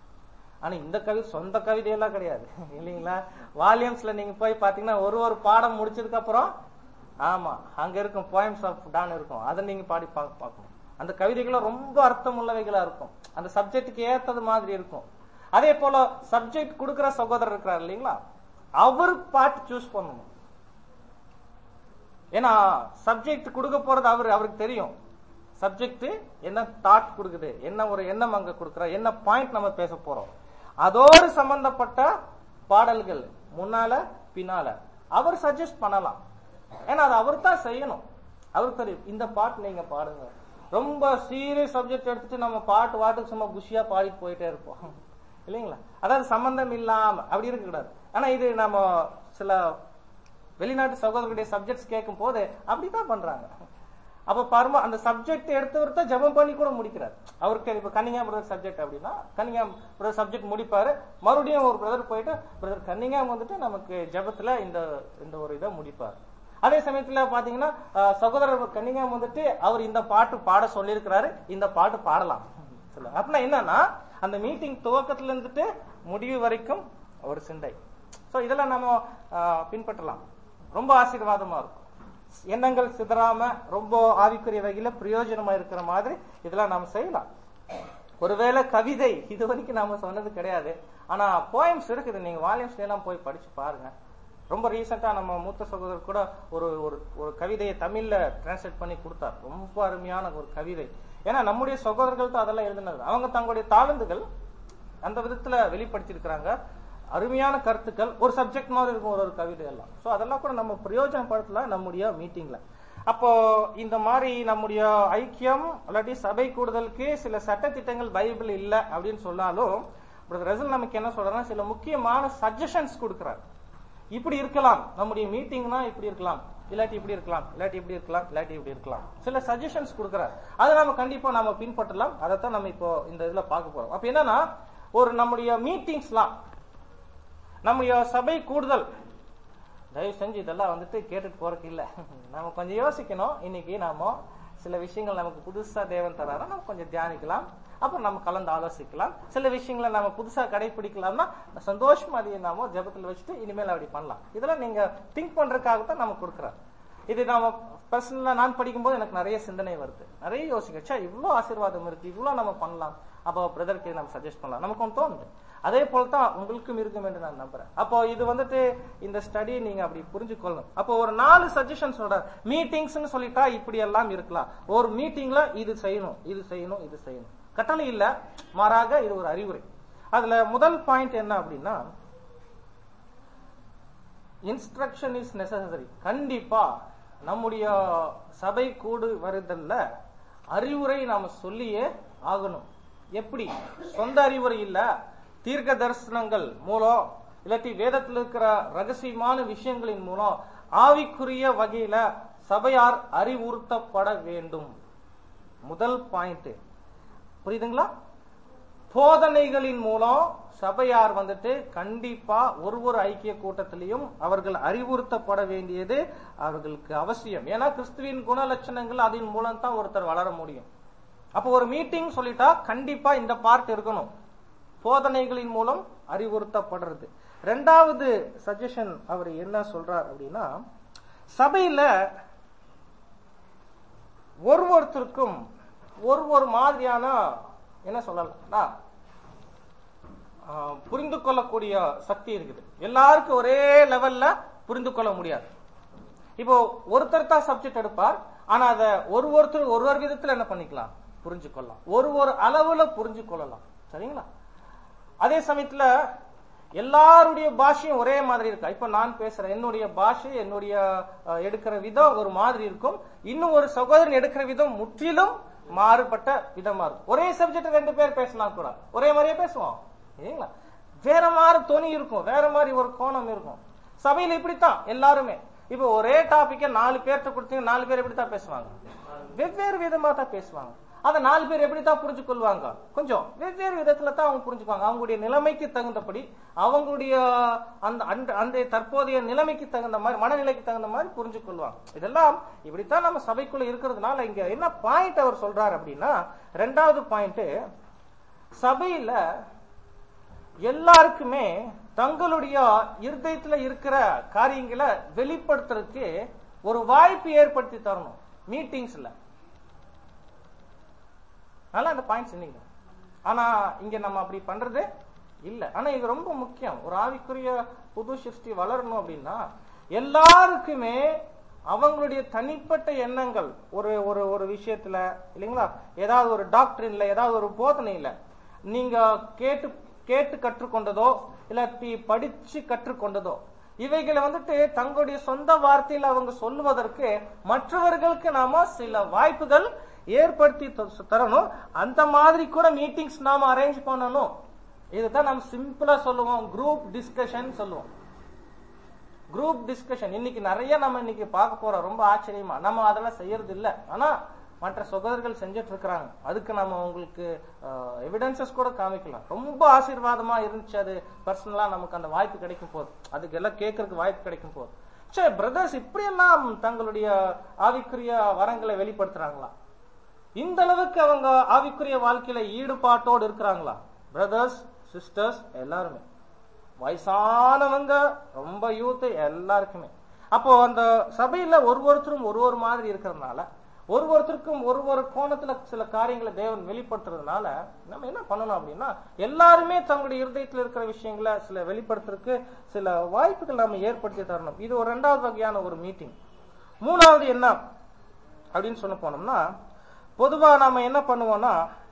ஆனா இந்த கவி சொந்த கவிதையெல்லாம் கிடையாது இல்லைங்களா வால்யூம்ஸ்ல நீங்க போய் பாத்தீங்கன்னா ஒரு ஒரு பாடம் முடிச்சதுக்கு அப்புறம் ஆமா அங்க இருக்கும் போயம்ஸ் ஆஃப் டான் இருக்கும் அதை நீங்க பாடி பா- பார்க்கணும் அந்த கவிதைகளும் ரொம்ப அர்த்தம் உள்ளவைகளா இருக்கும் அந்த சப்ஜெக்ட்டுக்கு ஏத்தது மாதிரி இருக்கும் அதே போல சப்ஜெக்ட் கொடுக்கிற சகோதரர் இருக்கிறார் இல்லைங்களா அவர் பாட்டு சூஸ் பண்ணணும் ஏன்னா சப்ஜெக்ட் கொடுக்க போறது அவரு அவருக்கு தெரியும் சப்ஜெக்ட் என்ன தாட் கொடுக்குது என்ன ஒரு எண்ணம் அங்க கொடுக்குற என்ன பாயிண்ட் நம்ம பேச போறோம் அதோடு சம்பந்தப்பட்ட பாடல்கள் முன்னால பின்னால அவர் சஜஸ்ட் பண்ணலாம் ஏன்னா அது அவர் தான் செய்யணும் அவருக்கு தெரியும் இந்த பாட்டு நீங்க பாடுங்க ரொம்ப சீரியஸ் சப்ஜெக்ட் எடுத்துட்டு நம்ம பாட்டு வாட்டுக்கு சும்மா குஷியா பாடிட்டு போயிட்டே இருப்போம் இல்லைங்களா அதாவது சம்பந்தம் இல்லாம அப்படி இருக்க கூடாது ஆனா இது நம்ம சில வெளிநாட்டு சகோதரர்களுடைய சப்ஜெக்ட்ஸ் கேட்கும் போது அப்படித்தான் பண்றாங்க அப்ப பரம அந்த சப்ஜெக்ட் எடுத்தவர் தான் ஜெபம் பண்ணி கூட முடிக்கிறார் அவருக்கு இப்ப கன்னிங்காம் பிரதர் சப்ஜெக்ட் அப்படின்னா கன்னிங்காம் பிரதர் சப்ஜெக்ட் முடிப்பாரு மறுபடியும் ஒரு பிரதர் போயிட்டு பிரதர் கன்னிங்காம் வந்துட்டு நமக்கு ஜெபத்துல இந்த இந்த ஒரு இதை முடிப்பார் அதே சமயத்துல பாத்தீங்கன்னா அஹ், சகோதரர் கன்னிங்காம் வந்துட்டு அவர் இந்த பாட்டு பாட சொல்லியிருக்கிறாரு இந்த பாட்டு பாடலாம் சொல்லுங்க அப்படின்னா என்னன்னா அந்த மீட்டிங் துவக்கத்துல இருந்துட்டு முடிவு வரைக்கும் ஒரு சிந்தை சோ இதெல்லாம் நம்ம அஹ், பின்பற்றலாம் ரொம்ப ஆசீர்வாதமா இருக்கும் எண்ணங்கள் சிதறாம ரொம்ப ஆவிக்குரிய வகையில பிரயோஜனமா இருக்கிற மாதிரி இதெல்லாம் நாம செய்யலாம் ஒருவேளை கவிதை இது வரைக்கும் நாம சொன்னது கிடையாது ஆனா போயம்ஸ் இருக்குது நீங்க வால்யூம்ஸ்ல எல்லாம் போய் படிச்சு பாருங்க ரொம்ப ரீசெண்டா நம்ம மூத்த சகோதரர் கூட ஒரு ஒரு ஒரு கவிதையை தமிழ்ல டிரான்ஸ்லேட் பண்ணி கொடுத்தார் ரொம்ப அருமையான ஒரு கவிதை ஏன்னா நம்முடைய சகோதரர்கள் தான் அதெல்லாம் எழுதினது அவங்க தங்களுடைய தாளந்துகள் அந்த விதத்துல வெளிப்படுத்தியிருக்கிறாங்க அருமையான கருத்துக்கள் ஒரு சப்ஜெக்ட் மாதிரி இருக்கும் ஒரு ஒரு கவிதை எல்லாம் சோ அதெல்லாம் கூட நம்ம பிரயோஜனப்படுத்தலாம் நம்முடைய மீட்டிங்ல அப்போ இந்த மாதிரி நம்முடைய ஐக்கியம் இல்லாட்டி சபை கூடுதலுக்கு சில சட்டத்திட்டங்கள் பைபிள் இல்ல அப்படின்னு சொன்னாலும் பிரதர் ரசல் நமக்கு என்ன சொல்றாருன்னா சில முக்கியமான சஜஷன்ஸ் கொடுக்கிறார் இப்படி இருக்கலாம் நம்முடைய மீட்டிங்னா இப்படி இருக்கலாம் இல்லாட்டி இப்படி இருக்கலாம் இல்லாட்டி இப்படி இருக்கலாம் இல்லாட்டி இப்படி இருக்கலாம் சில சஜஷன்ஸ் கொடுக்கிறார் அதை நம்ம கண்டிப்பா நம்ம பின்பற்றலாம் அதைத்தான் நம்ம இப்போ இந்த இதுல பார்க்க போறோம் அப்ப என்னன்னா ஒரு நம்முடைய மீட்டிங்ஸ்லாம் நம்முடைய சபை கூடுதல் தயவு செஞ்சு இதெல்லாம் வந்துட்டு கேட்டுட்டு போறதுக்கு இல்ல நம்ம கொஞ்சம் யோசிக்கணும் இன்னைக்கு நாம சில விஷயங்கள் நமக்கு புதுசா தேவன் தராரா நம்ம கொஞ்சம் தியானிக்கலாம் அப்புறம் நம்ம கலந்து ஆலோசிக்கலாம் சில விஷயங்களை நம்ம புதுசா கடைபிடிக்கலாம்னா சந்தோஷமா அதையே நாம ஜெபத்துல வச்சுட்டு இனிமேல் அப்படி பண்ணலாம் இதெல்லாம் நீங்க திங்க் பண்றதுக்காக தான் நம்ம கொடுக்குறோம் இது நாம பர்சனலா நான் படிக்கும்போது எனக்கு நிறைய சிந்தனை வருது நிறைய யோசிக்க ச்சே இவ்வளவு ஆசீர்வாதம் இருக்கு இவ்வளவு நம்ம பண்ணலாம் அப்போ பிரதருக்கு நம்ம சஜஸ்ட் பண்ணலாம் நமக்கு ஒன்று தோணுது அதே போல தான் உங்களுக்கும் இருக்கும் என்று நான் நம்புறேன் அப்போ இது வந்துட்டு இந்த ஸ்டடி நீங்க அப்படி புரிஞ்சுக்கொள்ளணும் அப்போ ஒரு நாலு சஜஷன் சொல்ற மீட்டிங்ஸ்னு சொல்லிட்டா இப்படி எல்லாம் இருக்கலாம் ஒரு மீட்டிங்ல இது செய்யணும் இது செய்யணும் இது செய்யணும் கட்டளை இல்ல மாறாக இது ஒரு அறிவுரை அதுல முதல் பாயிண்ட் என்ன அப்படின்னா இன்ஸ்ட்ரக்ஷன் இஸ் நெசசரி கண்டிப்பா நம்முடைய சபை கூடு வருதல்ல அறிவுரை நாம சொல்லியே ஆகணும் எப்படி சொந்த அறிவுரை இல்ல தீர்க்க தரிசனங்கள் மூலம் இல்லாட்டி வேதத்தில் இருக்கிற ரகசியமான விஷயங்களின் மூலம் ஆவிக்குரிய வகையில சபையார் அறிவுறுத்தப்பட வேண்டும் முதல் பாயிண்ட் புரியுதுங்களா போதனைகளின் மூலம் சபையார் வந்துட்டு கண்டிப்பா ஒரு ஒரு ஐக்கிய கூட்டத்திலையும் அவர்கள் அறிவுறுத்தப்பட வேண்டியது அவர்களுக்கு அவசியம் ஏன்னா கிறிஸ்துவின் குணலட்சணங்கள் அதன் மூலம் தான் ஒருத்தர் வளர முடியும் அப்போ ஒரு மீட்டிங் சொல்லிட்டா கண்டிப்பா இந்த பார்ட் இருக்கணும் போதனைகளின் மூலம் அறிவுறுத்தப்படுறது ரெண்டாவது சஜஷன் அவர் என்ன சொல்றார் அப்படின்னா சபையில ஒரு ஒருத்தருக்கும் ஒரு ஒரு மாதிரியான என்ன சொல்லலாம்னா ஆஹ், புரிந்து கொள்ளக்கூடிய சக்தி இருக்குது எல்லாருக்கும் ஒரே லெவல்ல புரிந்து கொள்ள முடியாது இப்போ ஒருத்தர் தான் சப்ஜெக்ட் எடுப்பார் ஆனா அத ஒரு ஒருத்தர் ஒரு ஒரு விதத்துல என்ன பண்ணிக்கலாம் புரிஞ்சு கொள்ளலாம் ஒரு ஒரு அளவுல புரிஞ்சு கொள்ளலாம் சரிங்களா அதே சமயத்துல எல்லாருடைய பாஷையும் ஒரே மாதிரி இருக்கா இப்ப நான் பேசுறேன் என்னுடைய பாஷை என்னுடைய அஹ், எடுக்கிற விதம் ஒரு மாதிரி இருக்கும் இன்னும் ஒரு சகோதரன் எடுக்கிற விதம் முற்றிலும் மாறுபட்ட விதமா இருக்கும் ஒரே சப்ஜெக்ட் ரெண்டு பேர் பேசினா கூட ஒரே மாதிரியே பேசுவோம் இல்லைங்களா வேற மாதிரி தொனி இருக்கும் வேற மாதிரி ஒரு கோணம் இருக்கும் சபையில இப்படித்தான் எல்லாருமே இப்போ ஒரே டாபிக்க நாலு பேர்கிட்ட கொடுத்தீங்க நாலு பேர் எப்படித்தான் பேசுவாங்க வெவ்வேறு விதமா தான் பேசுவாங்க அத நாலு பேர் எப்படித்தான் புரிஞ்சு கொள்வாங்க கொஞ்சம் வெவ்வேறு விதத்துல தான் அவங்க புரிஞ்சுக்குவாங்க அவங்களுடைய நிலைமைக்கு தகுந்தபடி அவங்களுடைய அந்த அந்த அந்த தற்போதைய நிலைமைக்கு தகுந்த மாதிரி மனநிலைக்கு தகுந்த மாதிரி புரிஞ்சு கொள்வாங்க இதெல்லாம் இப்படித்தான் நம்ம சபைக்குள்ள இருக்கிறதுனால இங்க என்ன பாயிண்ட் அவர் சொல்றாரு அப்படின்னா ரெண்டாவது பாயிண்ட் சபையில எல்லாருக்குமே தங்களுடைய இருதயத்துல இருக்கிற காரியங்களை வெளிப்படுத்துறதுக்கு ஒரு வாய்ப்பு ஏற்படுத்தி தரணும் மீட்டிங்ஸ்ல நல்லா அந்த பாயிண்ட் சொன்னீங்க ஆனா இங்க நம்ம அப்படி பண்றது இல்ல ஆனா இது ரொம்ப முக்கியம் ஒரு ஆவிக்குரிய புது சிருஷ்டி வளரணும் அப்படின்னா எல்லாருக்குமே அவங்களுடைய தனிப்பட்ட எண்ணங்கள் ஒரு ஒரு ஒரு விஷயத்துல இல்லைங்களா ஏதாவது ஒரு டாக்டரின்ல ஏதாவது ஒரு போதனையில நீங்க கேட்டு கேட்டு கற்றுக்கொண்டதோ இல்லாட்டி படிச்சு கற்றுக்கொண்டதோ இவைகளை வந்துட்டு தங்களுடைய சொந்த வார்த்தையில அவங்க சொல்லுவதற்கு மற்றவர்களுக்கு நாம சில வாய்ப்புகள் ஏற்படுத்தி த- தரணும் அந்த மாதிரி கூட மீட்டிங்ஸ் நாம அரேஞ்ச் பண்ணணும் இதுதான் நம்ம சிம்பிளா சொல்லுவோம் குரூப் டிஸ்கஷன் சொல்லுவோம் குரூப் டிஸ்கஷன் இன்னைக்கு நிறைய நம்ம இன்னைக்கு பார்க்க போறோம் ரொம்ப ஆச்சரியமா நம்ம அதெல்லாம் செய்யறது இல்ல ஆனா மற்ற சகோதரர்கள் செஞ்சுட்டு இருக்கிறாங்க அதுக்கு நம்ம உங்களுக்கு எவிடன்சஸ் கூட காமிக்கலாம் ரொம்ப ஆசீர்வாதமா இருந்துச்சு அது பர்சனலா நமக்கு அந்த வாய்ப்பு கிடைக்கும் போது அதுக்கு எல்லாம் கேட்கறதுக்கு வாய்ப்பு கிடைக்கும் போது சரி பிரதர்ஸ் இப்படியெல்லாம் தங்களுடைய ஆவிக்குரிய வரங்களை வெளிப்படுத்துறாங்களா இந்த அளவுக்கு அவங்க ஆவிக்குரிய வாழ்க்கையில ஈடுபாட்டோடு இருக்கிறாங்களா பிரதர்ஸ் சிஸ்டர்ஸ் எல்லாருமே வயசானவங்க ரொம்ப யூத் எல்லாருக்குமே அப்போ அந்த சபையில ஒரு ஒருத்தரும் ஒரு ஒரு மாதிரி இருக்கிறதுனால ஒரு ஒருத்தருக்கும் ஒரு ஒரு கோணத்துல சில காரியங்களை தேவன் வெளிப்படுத்துறதுனால நம்ம என்ன பண்ணணும் அப்படின்னா எல்லாருமே தங்களுடைய இருதயத்தில் இருக்கிற விஷயங்களை சில வெளிப்படுத்துறதுக்கு சில வாய்ப்புகள் நாம ஏற்படுத்தி தரணும் இது ஒரு ரெண்டாவது வகையான ஒரு மீட்டிங் மூணாவது என்ன அப்படின்னு சொல்ல போனோம்னா பொதுவா நாம என்ன பண்ணுவோம்னா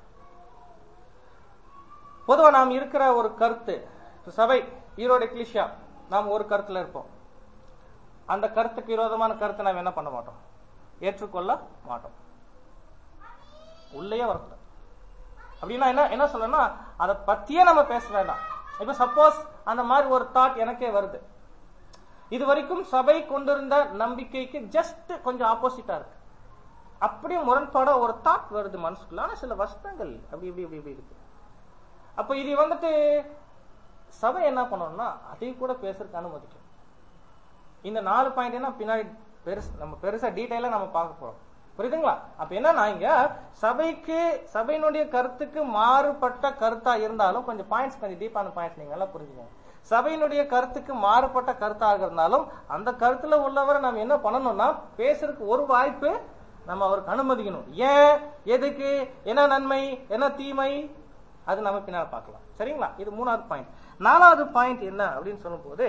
பொதுவா நாம் இருக்கிற ஒரு கருத்து இப்ப சபை ஈரோடு கிளிஷா நாம் ஒரு கருத்துல இருப்போம் அந்த கருத்துக்கு விரோதமான கருத்தை நாம் என்ன பண்ண மாட்டோம் ஏற்றுக்கொள்ள மாட்டோம் உள்ளேயே வரக்கூடாது அப்படின்னா என்ன என்ன சொல்லணும்னா அதை பத்தியே நம்ம பேச வேண்டாம் இப்ப சப்போஸ் அந்த மாதிரி ஒரு தாட் எனக்கே வருது இது வரைக்கும் சபை கொண்டிருந்த நம்பிக்கைக்கு ஜஸ்ட் கொஞ்சம் ஆப்போசிட்டா இருக்கு அப்படியே முரண்பாடா ஒரு தாட் வருது மனசுக்குள்ள ஆனா சில வசனங்கள் அப்படி இப்படி இப்படி இப்படி இருக்கு அப்ப இது வந்துட்டு சபை என்ன பண்ணணும்னா அதையும் கூட பேசுறதுக்கு அனுமதிக்கும் இந்த நாலு பாயிண்ட் என்ன பின்னாடி பெருசு நம்ம பெருசா டீடைலா நம்ம பார்க்க போறோம் புரியுதுங்களா அப்ப என்னன்னா இங்க சபைக்கு சபையினுடைய கருத்துக்கு மாறுபட்ட கருத்தா இருந்தாலும் கொஞ்சம் பாயிண்ட்ஸ் கொஞ்சம் டீப்பான பாயிண்ட்ஸ் நீங்க எல்லாம் புரிஞ்சுக்கோங்க சபையினுடைய கருத்துக்கு மாறுபட்ட கருத்தாக இருந்தாலும் அந்த கருத்துல உள்ளவரை நம்ம என்ன பண்ணணும்னா பேசுறதுக்கு ஒரு வாய்ப்பு நம்ம அவருக்கு அனுமதிக்கணும் ஏன் எதுக்கு என்ன நன்மை என்ன தீமை அது நம்ம பின்னால் பார்க்கலாம் சரிங்களா இது மூணாவது பாயிண்ட் நாலாவது பாயிண்ட் என்ன அப்படின்னு சொல்லும்போது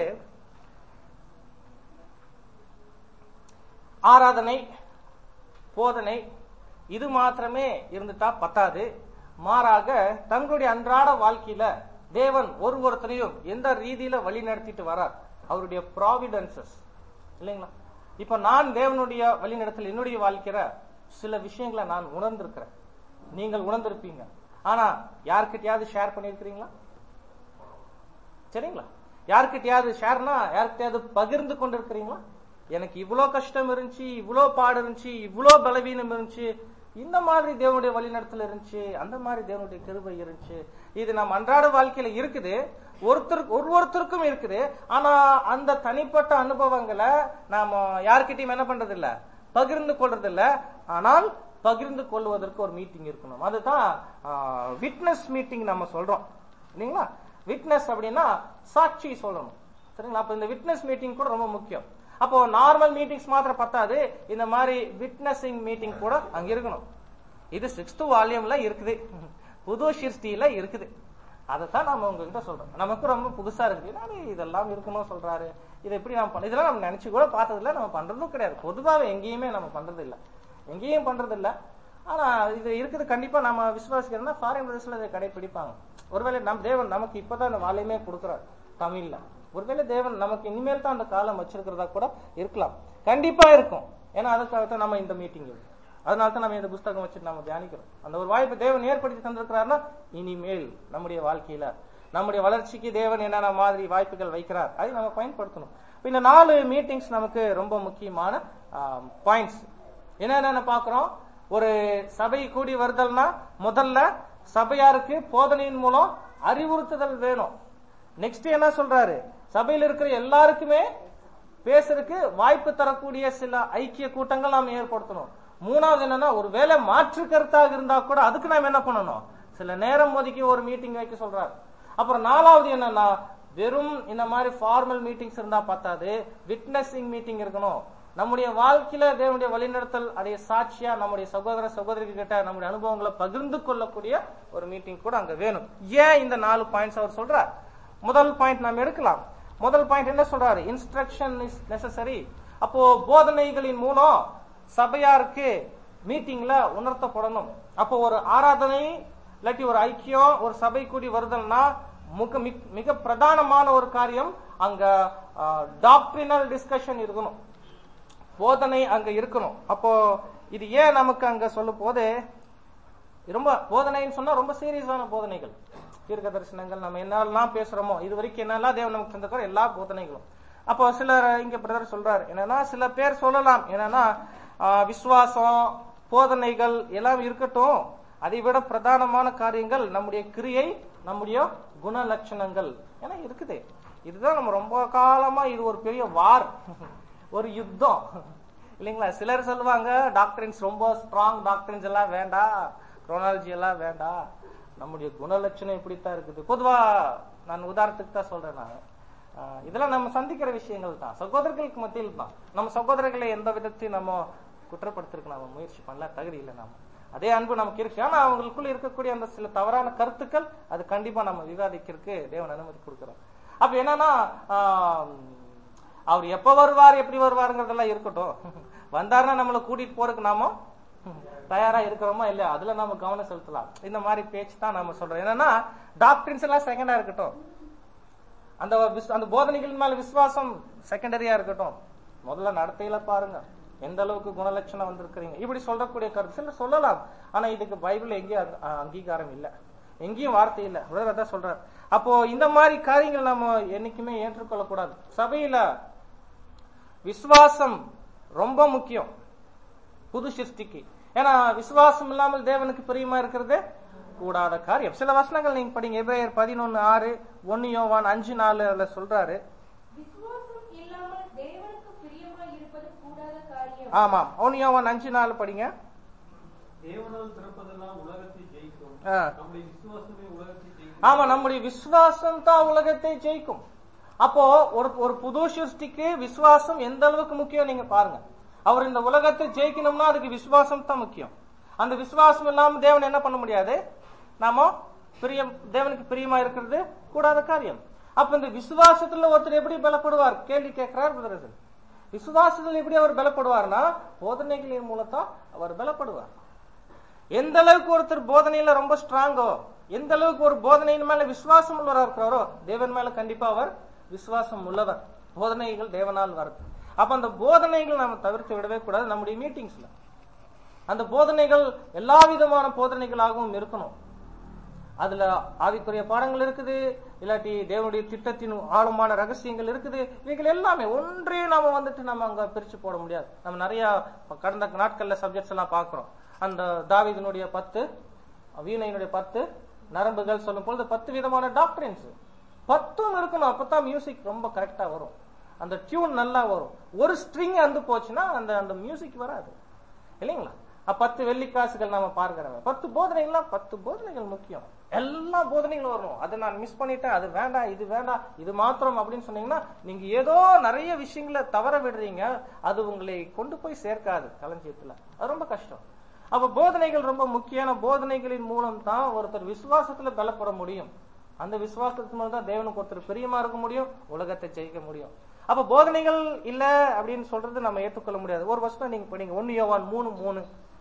ஆராதனை போதனை இது மாத்திரமே இருந்துட்டா பத்தாது மாறாக தங்களுடைய அன்றாட வாழ்க்கையில தேவன் ஒரு ஒருத்தரையும் எந்த ரீதியில வழி நடத்திட்டு வரார் அவருடைய ப்ராவிடன்சஸ் இல்லைங்களா இப்ப நான் தேவனுடைய வழிநடத்தல் என்னுடைய வாழ்க்கையில சில விஷயங்களை நான் உணர்ந்திருக்கிறேன் நீங்கள் உணர்ந்திருப்பீங்க ஆனா யார்கிட்டயாவது ஷேர் பண்ணிருக்கிறீங்களா சரிங்களா யார்கிட்டயாவது ஷேர்னா யார்கிட்டயாவது பகிர்ந்து கொண்டிருக்கிறீங்களா எனக்கு இவ்வளோ கஷ்டம் இருந்துச்சு இவ்வளோ பாடு இருந்துச்சு இவ்வளோ பலவீனம் இருந்துச்சு இந்த மாதிரி தேவனுடைய வழிநடத்தல் இருந்துச்சு அந்த மாதிரி தேவனுடைய கிருபை இருந்துச்சு இது நம்ம அன்றாட வாழ்க்கையில இருக்குது ஒருத்தருக்கு ஒரு ஒருத்தருக்கும் இருக்குது ஆனா அந்த தனிப்பட்ட அனுபவங்களை நாம யார்கிட்டயும் என்ன பண்றது இல்ல பகிர்ந்து கொள்றது இல்ல ஆனால் பகிர்ந்து கொள்வதற்கு ஒரு மீட்டிங் இருக்கணும் அதுதான் விட்னஸ் மீட்டிங் நம்ம சொல்றோம் இல்லைங்களா விட்னஸ் அப்படின்னா சாட்சி சொல்லணும் சரிங்களா அப்ப இந்த விட்னஸ் மீட்டிங் கூட ரொம்ப முக்கியம் அப்போ நார்மல் மீட்டிங்ஸ் மாத்திரம் பத்தாது இந்த மாதிரி விட்னஸிங் மீட்டிங் கூட அங்க இருக்கணும் இது சிக்ஸ்த் வால்யூம்ல இருக்குது புது சிருஷ்டியில இருக்குது அதைத்தான் நம்ம உங்ககிட்ட சொல்றோம் நமக்கு ரொம்ப புதுசா இருக்கு என்னது இதெல்லாம் இருக்கணும் சொல்றாரு இதை எப்படி நம்ம பண்ண இதெல்லாம் நம்ம நினைச்சு கூட பார்த்ததில்ல நம்ம பண்றதும் கிடையாது பொதுவாக எங்கேயுமே நம்ம பண்றது இல்ல எங்கேயும் பண்றது இல்ல ஆனா இது இருக்குது கண்டிப்பா நம்ம விசுவாசிக்கிறோம்னா ஃபாரின் பிரதேசத்துல இதை கடைபிடிப்பாங்க ஒருவேளை நம் தேவன் நமக்கு இப்பதான் இந்த வாழையுமே கொடுக்குறாரு தமிழ்ல ஒருவேளை தேவன் நமக்கு இனிமேல் தான் அந்த காலம் வச்சிருக்கிறதா கூட இருக்கலாம் கண்டிப்பா இருக்கும் ஏன்னா அதுக்காகத்தான் நம்ம இந்த மீட்டிங் இருக்கு அதனால தான் நம்ம இந்த புஸ்தகம் வச்சுட்டு நம்ம தியானிக்கிறோம் அந்த ஒரு வாய்ப்பு தேவன் ஏற்படுத்தி தந்திருக்கிறாருன்னா இனிமேல் நம்முடைய வாழ்க்கையில நம்முடைய வளர்ச்சிக்கு தேவன் என்னென்ன மாதிரி வாய்ப்புகள் வைக்கிறார் அதை நம்ம பயன்படுத்தணும் இப்ப இந்த நாலு மீட்டிங்ஸ் நமக்கு ரொம்ப முக்கியமான பாயிண்ட்ஸ் என்னென்ன பாக்குறோம் ஒரு சபை கூடி வருதல்னா முதல்ல சபையாருக்கு போதனையின் மூலம் அறிவுறுத்துதல் வேணும் நெக்ஸ்ட் என்ன சொல்றாரு சபையில் இருக்கிற எல்லாருக்குமே பேசுறதுக்கு வாய்ப்பு தரக்கூடிய சில ஐக்கிய கூட்டங்கள் நாம் ஏற்படுத்தணும் மூணாவது என்னன்னா ஒரு வேலை மாற்று கருத்தாக இருந்தா கூட அதுக்கு நாம் என்ன பண்ணணும் சில நேரம் ஒதுக்கி ஒரு மீட்டிங் வைக்க சொல்றாரு அப்புறம் நாலாவது என்னன்னா வெறும் இந்த மாதிரி ஃபார்மல் மீட்டிங்ஸ் இருந்தா பத்தாது விட்னஸிங் மீட்டிங் இருக்கணும் நம்முடைய வாழ்க்கையில தேவனுடைய வழிநடத்தல் அடைய சாட்சியா நம்முடைய சகோதர சகோதரிகள் கிட்ட நம்முடைய அனுபவங்களை பகிர்ந்து கொள்ளக்கூடிய ஒரு மீட்டிங் கூட அங்க வேணும் ஏன் இந்த நாலு பாயிண்ட்ஸ் அவர் சொல்றார் முதல் பாயிண்ட் நாம் எடுக்கலாம் முதல் பாயிண்ட் என்ன சொல்றாரு இன்ஸ்ட்ரக்ஷன் இஸ் நெசசரி அப்போ போதனைகளின் மூலம் சபையாருக்கு மீட்டிங்ல உணர்த்தப்படணும் அப்போ ஒரு ஆராதனை இல்லாட்டி ஒரு ஐக்கியம் ஒரு சபை கூடி வருதல்னா மிக மிக- மிக பிரதானமான ஒரு காரியம் அங்க டாக்டரினல் டிஸ்கஷன் இருக்கணும் போதனை அங்க இருக்கணும் அப்போ இது ஏன் நமக்கு அங்க சொல்லும் போது ரொம்ப போதனைன்னு சொன்னா ரொம்ப சீரியஸான போதனைகள் தீர்க்க தரிசனங்கள் நம்ம என்னெல்லாம் பேசுறோமோ இது வரைக்கும் என்னெல்லாம் தேவன் நமக்கு தந்திருக்காரோ எல்லா போதனைகளும் அப்போ சிலர் இங்க பிரதர் சொல்றாரு என்னன்னா சில பேர் சொல்லலாம் என்னன்னா ஆஹ், விசுவாசம் போதனைகள் எல்லாம் இருக்கட்டும் அதை விட பிரதானமான காரியங்கள் நம்முடைய கிரியை நம்முடைய குண லட்சணங்கள் ஏன்னா இருக்குது இதுதான் நம்ம ரொம்ப காலமா இது ஒரு பெரிய வார் ஒரு யுத்தம் இல்லைங்களா சிலர் சொல்லுவாங்க டாக்டரின்ஸ் ரொம்ப ஸ்ட்ராங் டாக்டரின்ஸ் எல்லாம் வேண்டாம் குரோனாலஜி எல்லாம் வேண்டாம் நம்முடைய குணலட்சணம் இப்படித்தான் இருக்குது பொதுவா நான் உதாரணத்துக்கு தான் சொல்றேன் நான் ஆஹ் இதெல்லாம் நம்ம சந்திக்கிற விஷயங்கள் தான் சகோதரர்களுக்கு மத்தியில் தான் நம்ம சகோதரர்களை எந்த விதத்தையும் நம்ம குற்றப்படுத்துறதுக்கு நம்ம முயற்சி பண்ணல தகுதி இல்லை நாம அதே அன்பு நமக்கு இருக்கு ஆனா அவங்களுக்குள்ள இருக்கக்கூடிய அந்த சில தவறான கருத்துக்கள் அது கண்டிப்பா நம்ம விவாதிக்கிறதுக்கு தேவன் அனுமதி கொடுக்கிறோம் அப்ப என்னன்னா ஆஹ் அவர் எப்ப வருவார் எப்படி வருவாருங்கிறதெல்லாம் இருக்கட்டும் வந்தாருன்னா நம்மளை கூட்டிட்டு போறதுக்கு நாம தயாரா இருக்கிறோமா இல்லையா அதுல நாம கவனம் செலுத்தலாம் இந்த மாதிரி பேச்சு தான் நாம சொல்றோம் என்னன்னா டாக்டரின்ஸ் எல்லாம் செகண்டா இருக்கட்டும் அந்த விஸ்- அந்த போதனைகளின் மேல விசுவாசம் செகண்டரியா இருக்கட்டும் முதல்ல நடத்தையில பாருங்க எந்த அளவுக்கு குணலட்சணம் வந்திருக்கிறீங்க இப்படி சொல்லக்கூடிய கருத்து சில சொல்லலாம் ஆனா இதுக்கு பைபிள் எங்கேயும் அங்க- அ- அங்கீகாரம் இல்ல எங்கேயும் வார்த்தை இல்ல பிரதர் அதான் சொல்றாரு அப்போ இந்த மாதிரி காரியங்கள் நம்ம என்னைக்குமே ஏற்றுக்கொள்ளக்கூடாது சபையில விசுவாசம் ரொம்ப முக்கியம் புது சிருஷ்டிக்கு ஏன்னா விசுவாசம் இல்லாமல் தேவனுக்கு பிரியமா இருக்கிறது கூடாத காரியம் சில வசனங்கள் நீங்க படிங்க எபிரேயர் பதினொன்னு ஆறு ஒன்னு யோவான் அஞ்சு நாலுல சொல்றாரு விசுவாசம் இல்லாமல் தேவனுக்கு பிரியமாய் இருப்பது கூடாத காரியம் ஆமாம் ஒன்னு யோவான் அஞ்சு நாலு படிங்க தேவனால் திறப்பதெல்லாம் உலகத்தை ஜெயிக்கும் ஆ. நம்முடைய விசுவாசமே உலகத்தை ஜெயிக்கும் ஆமா நம்முடைய விசுவாசம் தான் உலகத்தை ஜெயிக்கும் அப்போ ஒரு ஒரு புது சிருஷ்டிக்கு விசுவாசம் எந்த அளவுக்கு முக்கியம் நீங்க பாருங்க அவர் இந்த உலகத்தை ஜெயிக்கணும்னா அதுக்கு விசுவாசம் தான் முக்கியம் அந்த விசுவாசம் இல்லாம தேவன் என்ன பண்ண முடியாது நாம பிரியம் தேவனுக்கு பிரியமா இருக்கிறது கூடாத காரியம் அப்ப இந்த விசுவாசத்துல ஒருத்தர் எப்படி பலப்படுவார் கேள்வி கேட்கிறார் பிரதரசன் விசுவாசத்தில் எப்படி அவர் பலப்படுவார்னா போதனைகளின் மூலத்தான் அவர் பலப்படுவார் எந்த அளவுக்கு ஒருத்தர் போதனையில ரொம்ப ஸ்ட்ராங்கோ எந்த அளவுக்கு ஒரு போதனையின் மேல விசுவாசம் உள்ளவரா இருக்கிறாரோ தேவன் மேல கண்டிப்பா அவர் விசுவாசம் உள்ளவர் போதனைகள் தேவனால் வருது அப்ப அந்த போதனைகள் நாம தவிர்த்து விடவே கூடாது நம்முடைய மீட்டிங்ஸ்ல அந்த போதனைகள் எல்லா விதமான போதனைகளாகவும் இருக்கணும் அதுல ஆவிக்குரிய பாடங்கள் இருக்குது இல்லாட்டி தேவனுடைய திட்டத்தின் ஆழமான ரகசியங்கள் இருக்குது இவைகள் எல்லாமே ஒன்றே நாம வந்துட்டு நம்ம அங்க பிரிச்சு போட முடியாது நம்ம நிறைய கடந்த நாட்கள்ல சப்ஜெக்ட்ஸ் எல்லாம் பார்க்கிறோம் அந்த தாவீதினுடைய பத்து வீணையினுடைய பத்து நரம்புகள் சொல்லும் பொழுது பத்து விதமான டாக்டரின்ஸ் பத்தும் இருக்கணும் அப்பதான் மியூசிக் ரொம்ப கரெக்டா வரும் அந்த டியூன் நல்லா வரும் ஒரு ஸ்ட்ரிங் அந்து போச்சுன்னா அந்த அந்த மியூசிக் வராது இல்லைங்களா அப்ப பத்து வெள்ளிக்காசுகள் நாம பார்க்கிறோம் பத்து போதனைகள்லாம் பத்து போதனைகள் முக்கியம் எல்லா போதனைகளும் வரணும் அதை நான் மிஸ் பண்ணிட்டேன் அது வேண்டாம் இது வேண்டாம் இது மாத்திரம் அப்படின்னு சொன்னீங்கன்னா நீங்க ஏதோ நிறைய விஷயங்களை தவற விடுறீங்க அது உங்களை கொண்டு போய் சேர்க்காது களஞ்சியத்துல அது ரொம்ப கஷ்டம் அப்ப போதனைகள் ரொம்ப முக்கியமான போதனைகளின் மூலம் தான் ஒருத்தர் விசுவாசத்துல பலப்பட முடியும் அந்த விசுவாசத்து மூலம் தான் தேவனுக்கு ஒருத்தர் பிரியமா இருக்க முடியும் உலகத்தை ஜெயிக்க முடியும் அப்ப போதனைகள் இல்ல அப்படின்னு சொல்றது நம்ம ஏற்றுக்கொள்ள முடியாது ஒரு வருஷம் நீங்க படிங்க ஒன்னு யோவான் மூணு மூணு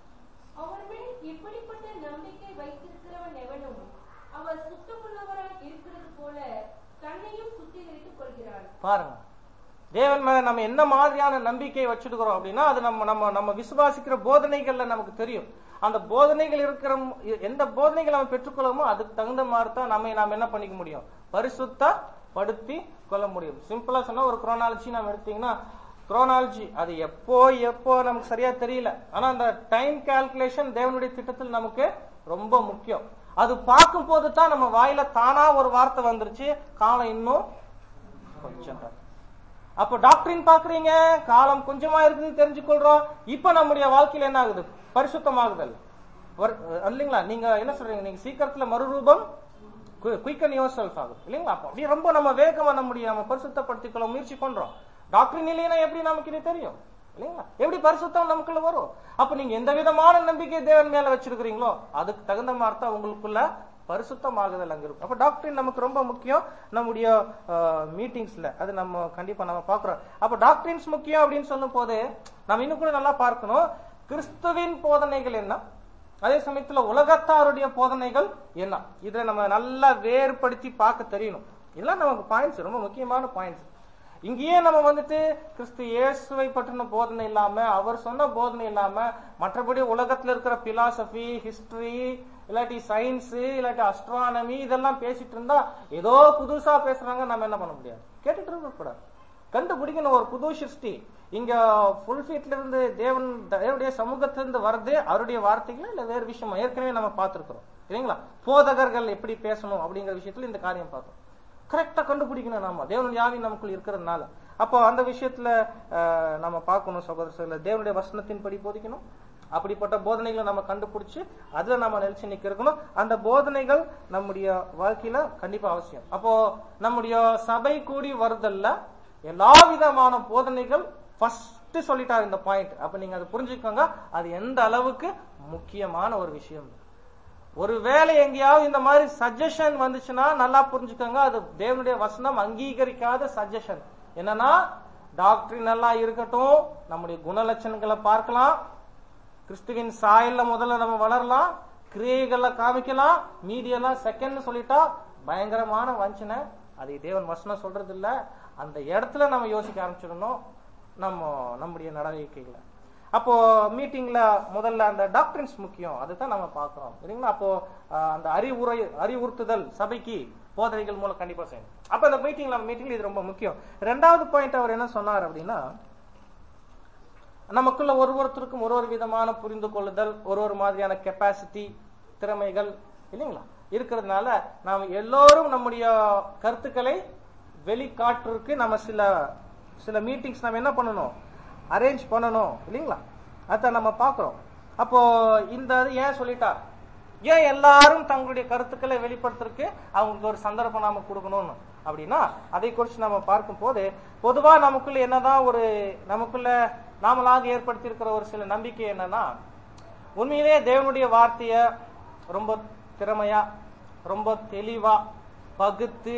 அவர் மேல் இப்படிப்பட்ட நம்பிக்கை வைத்திருக்கிறவன் எவனும் அவர் சுத்தமுள்ளவராய் இருக்கிறது போல தன்னையும் சுத்திகரித்துக் கொள்கிறான் பாருங்க தேவன் மேல நம்ம என்ன மாதிரியான நம்பிக்கை வச்சிருக்கிறோம் அப்படின்னா அது நம்ம நம்ம நம்ம விசுவாசிக்கிற போதனைகள்ல நமக்கு தெரியும் அந்த போதனைகள் இருக்கிற எந்த போதனைகள் நம்ம பெற்றுக்கொள்ளமோ அதுக்கு தகுந்த மாதிரி தான் நம்ம நாம என்ன பண்ணிக்க முடியும் பரிசுத்த படுத்தி கொள்ள முடியும் சிம்பிளா சொன்னா ஒரு குரோனாலஜி நம்ம எடுத்தீங்கன்னா குரோனாலஜி அது எப்போ எப்போ நமக்கு சரியா தெரியல ஆனா அந்த டைம் கால்குலேஷன் தேவனுடைய திட்டத்தில் நமக்கு ரொம்ப முக்கியம் அது பார்க்கும் போது தான் நம்ம வாயில தானா ஒரு வார்த்தை வந்துருச்சு காலம் இன்னும் கொஞ்சம் தான். அப்போ டாக்டரின் பாக்குறீங்க காலம் கொஞ்சமா இருக்குன்னு தெரிஞ்சுக்கொள்றோம் இப்ப நம்முடைய வாழ்க்கையில என்ன ஆகுது பரிசுத்தமாகுதல் வர்- இல்லைங்களா நீங்க என்ன சொல்றீங்க நீங்க சீக்கிரத்துல மறுரூபம் குயிக்கன் யோர் செல்ஃப் ஆகுது இல்லைங்களா அப்போ அப்படியே ரொம்ப நம்ம வேகமா நம்முடைய நம்ம பரிசுத்தப்படுத்திக் கொள்ள முயற்சி பண்றோம் டாக்டரின் இல்லைன்னா எப்படி நமக்கு இது தெரியும் இல்லைங்களா எப்படி பரிசுத்தம் நமக்குள்ள வரும் அப்ப நீங்க எந்த விதமான நம்பிக்கை தேவன் மேல வச்சிருக்கிறீங்களோ அதுக்கு தகுந்த மாதிரி தான் உங்களுக்குள்ள பரிசுத்தமாகுதல் அங்க இருக்கும் அப்ப டாக்டரின் நமக்கு ரொம்ப முக்கியம் நம்முடைய மீட்டிங்ஸ்ல அது நம்ம கண்டிப்பா நம்ம பாக்குறோம் அப்ப டாக்டரின்ஸ் முக்கியம் அப்படின்னு சொல்லும் போது நம்ம இன்னும் கூட நல்லா பார்க்கணும் கிறிஸ்துவின் போதனைகள் என்ன அதே சமயத்துல உலகத்தாருடைய போதனைகள் என்ன இதை நம்ம நல்லா வேறுபடுத்தி பார்க்க தெரியணும் இதெல்லாம் நமக்கு பாயிண்ட்ஸ் ரொம்ப முக்கியமான பாயிண்ட்ஸ் இங்கேயே நம்ம வந்துட்டு கிறிஸ்து இயேசுவை பற்றின போதனை இல்லாம அவர் சொன்ன போதனை இல்லாம மற்றபடி உலகத்துல இருக்கிற பிலாசபி ஹிஸ்டரி இல்லாட்டி சயின்ஸ் இல்லாட்டி அஸ்ட்ரானமி இதெல்லாம் பேசிட்டு இருந்தா ஏதோ புதுசா பேசுறாங்க நம்ம என்ன பண்ண முடியாது கேட்டுட்டு இருக்க கூடாது கண்டுபிடிக்கணும் ஒரு புது சிருஷ்டி இங்க ஃபுல்ஃபீட்ல இருந்து தேவன் தேவனுடைய சமூகத்திலிருந்து வருது அவருடைய வார்த்தைகளா இல்ல வேறு விஷயமா ஏற்கனவே நம்ம பார்த்திருக்கிறோம் இல்லைங்களா போதகர்கள் எப்படி பேசணும் அப்படிங்கிற விஷயத்துல இந்த காரியம் பார்த்தோம் கரெக்டா கண்டுபிடிக்கணும் நாம தேவனுடைய ஆவி நமக்குள் இருக்கிறதுனால அப்போ அந்த விஷயத்துல அஹ், நம்ம பார்க்கணும் சகோதர தேவனுடைய வசனத்தின்படி போதிக்கணும் அப்படிப்பட்ட போதனைகளை நம்ம கண்டுபிடிச்சு அதுல நம்ம நிலைச்சு நிக்க இருக்கணும் அந்த போதனைகள் நம்முடைய வாழ்க்கையில கண்டிப்பா அவசியம் அப்போ நம்முடைய சபை கூடி வருதல்ல எல்லா விதமான போதனைகள் ஃபர்ஸ்ட் சொல்லிட்டார் இந்த பாயிண்ட் அப்ப நீங்க அதை புரிஞ்சுக்கோங்க அது எந்த அளவுக்கு முக்கியமான ஒரு விஷயம் ஒருவேளை எங்கேயாவது இந்த மாதிரி சஜஷன் வந்துச்சுன்னா நல்லா புரிஞ்சுக்கோங்க அது தேவனுடைய வசனம் அங்கீகரிக்காத சஜஷன் என்னன்னா டாக்டரின் நல்லா இருக்கட்டும் நம்முடைய குணலட்சணங்களை பார்க்கலாம் கிறிஸ்துவின் சாயல்ல முதல்ல நம்ம வளரலாம் கிரியைகளை காமிக்கலாம் மீடியெல்லாம் செகண்ட் சொல்லிட்டா பயங்கரமான வஞ்சனை அதை தேவன் வசனம் சொல்றது இல்ல அந்த இடத்துல நம்ம யோசிக்க ஆரம்பிச்சிடணும் நம்ம நம்முடைய நடவடிக்கைகளை அப்போ மீட்டிங்ல முதல்ல அந்த டாக்டரின்ஸ் முக்கியம் அதுதான் நம்ம பார்க்கிறோம் சரிங்களா அப்போ அஹ், அந்த அறிவுரை அறிவுறுத்துதல் சபைக்கு போதனைகள் மூலம் கண்டிப்பா செய்யணும் அப்ப அந்த மீட்டிங்ல மீட்டிங்ல இது ரொம்ப முக்கியம் ரெண்டாவது பாயிண்ட் அவர் என்ன சொன்னார் அப்படின்னா நமக்குள்ள ஒரு ஒருத்தருக்கும் ஒரு ஒரு விதமான புரிந்து கொள்ளுதல் ஒரு ஒரு மாதிரியான கெப்பாசிட்டி திறமைகள் இல்லைங்களா இருக்கிறதுனால நாம் எல்லோரும் நம்முடைய கருத்துக்களை வெளிக்காட்டுறதுக்கு நம்ம சில சில மீட்டிங்ஸ் நம்ம என்ன பண்ணணும் அரேஞ்ச் பண்ணணும் இல்லைங்களா அத நம்ம பார்க்கிறோம் அப்போ இந்த இது ஏன் சொல்லிட்டார் ஏன் எல்லாரும் தங்களுடைய கருத்துக்களை வெளிப்படுத்துறதுக்கு அவங்களுக்கு ஒரு சந்தர்ப்பம் நாம கொடுக்கணும்னு அப்படின்னா அதை குறித்து நம்ம பார்க்கும் போது பொதுவா நமக்குள்ள என்னதான் ஒரு நமக்குள்ள நாமளாக ஏற்படுத்தி இருக்கிற ஒரு சில நம்பிக்கை என்னன்னா உண்மையிலேயே தேவனுடைய வார்த்தைய ரொம்ப திறமையா ரொம்ப தெளிவா பகுத்து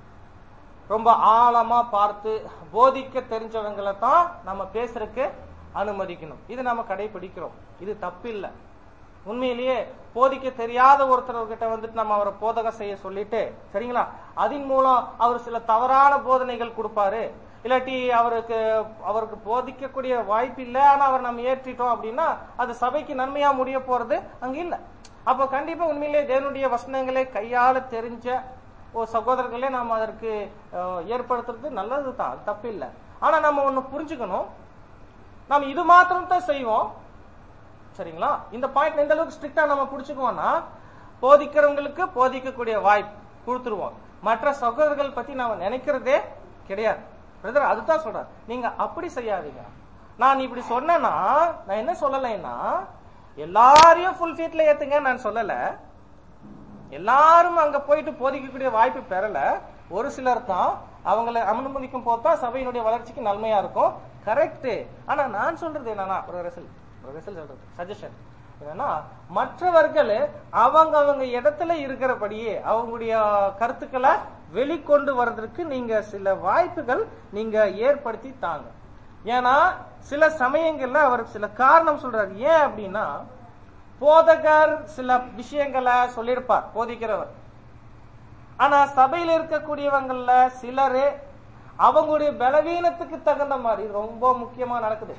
ரொம்ப ஆழமா பார்த்து போதிக்க தெரிஞ்சவங்களை தான் நம்ம பேசுறதுக்கு அனுமதிக்கணும் இது நம்ம கடைபிடிக்கிறோம் இது தப்பில்லை உண்மையிலேயே போதிக்க தெரியாத ஒருத்தர்கிட்ட வந்துட்டு நம்ம அவரை போதகம் செய்ய சொல்லிட்டு சரிங்களா அதன் மூலம் அவர் சில தவறான போதனைகள் கொடுப்பாரு இல்லாட்டி அவருக்கு அவருக்கு போதிக்கக்கூடிய வாய்ப்பு இல்லை ஆனா அவர் நம்ம ஏற்றிட்டோம் அப்படின்னா அது சபைக்கு நன்மையா முடிய போறது அங்க இல்ல அப்போ கண்டிப்பா உண்மையிலேயே தேவனுடைய வசனங்களை கையாள தெரிஞ்ச ஒரு சகோதரர்களே நாம் அதற்கு அஹ், ஏற்படுத்துறது நல்லது தான் அது தப்பு இல்லை ஆனா நம்ம ஒண்ணு புரிஞ்சுக்கணும் நாம் இது மாத்திரம் தான் செய்வோம் சரிங்களா இந்த பாயிண்ட் எந்த அளவுக்கு ஸ்ட்ரிக்டா நம்ம புடிச்சுக்குவோம்னா போதிக்கிறவங்களுக்கு போதிக்கக்கூடிய வாய்ப்பு கொடுத்துருவோம் மற்ற சகோதரர்கள் பத்தி நாம நினைக்கிறதே கிடையாது பிரதர் அதுதான் சொல்றேன் நீங்க அப்படி செய்யாதீங்க நான் இப்படி சொன்னேன்னா நான் என்ன சொல்லலைன்னா எல்லாரையும் ஃபுல் ஃபீட்ல ஏத்துங்க நான் சொல்லல எல்லாரும் அங்க போயிட்டு போதிக்கக்கூடிய வாய்ப்பு பெறல ஒரு சிலர் தான் அவங்கள அனுமதிக்கும் போது தான் சபையினுடைய வளர்ச்சிக்கு நன்மையா இருக்கும் கரெக்ட் ஆனா நான் சொல்றது என்னன்னா ஒரு ரிசல்ட் ஒரு ரிசல்ட் சொல்றது சஜஷன் என்னன்னா மற்றவர்கள் அவங்க அவங்க இடத்துல இருக்கிறபடியே அவங்களுடைய கருத்துக்களை வெளிக்கொண்டு வர்றதுக்கு நீங்க சில வாய்ப்புகள் நீங்க ஏற்படுத்தி தாங்க ஏன்னா சில சமயங்கள்ல அவர் சில காரணம் சொல்றாரு ஏன் அப்படின்னா போதகர் சில விஷயங்களை சொல்லியிருப்பார் போதிக்கிறவர் ஆனா சபையில இருக்கக்கூடியவங்கள்ல சிலரு அவங்களுடைய பலவீனத்துக்கு தகுந்த மாதிரி இது ரொம்ப முக்கியமா நடக்குது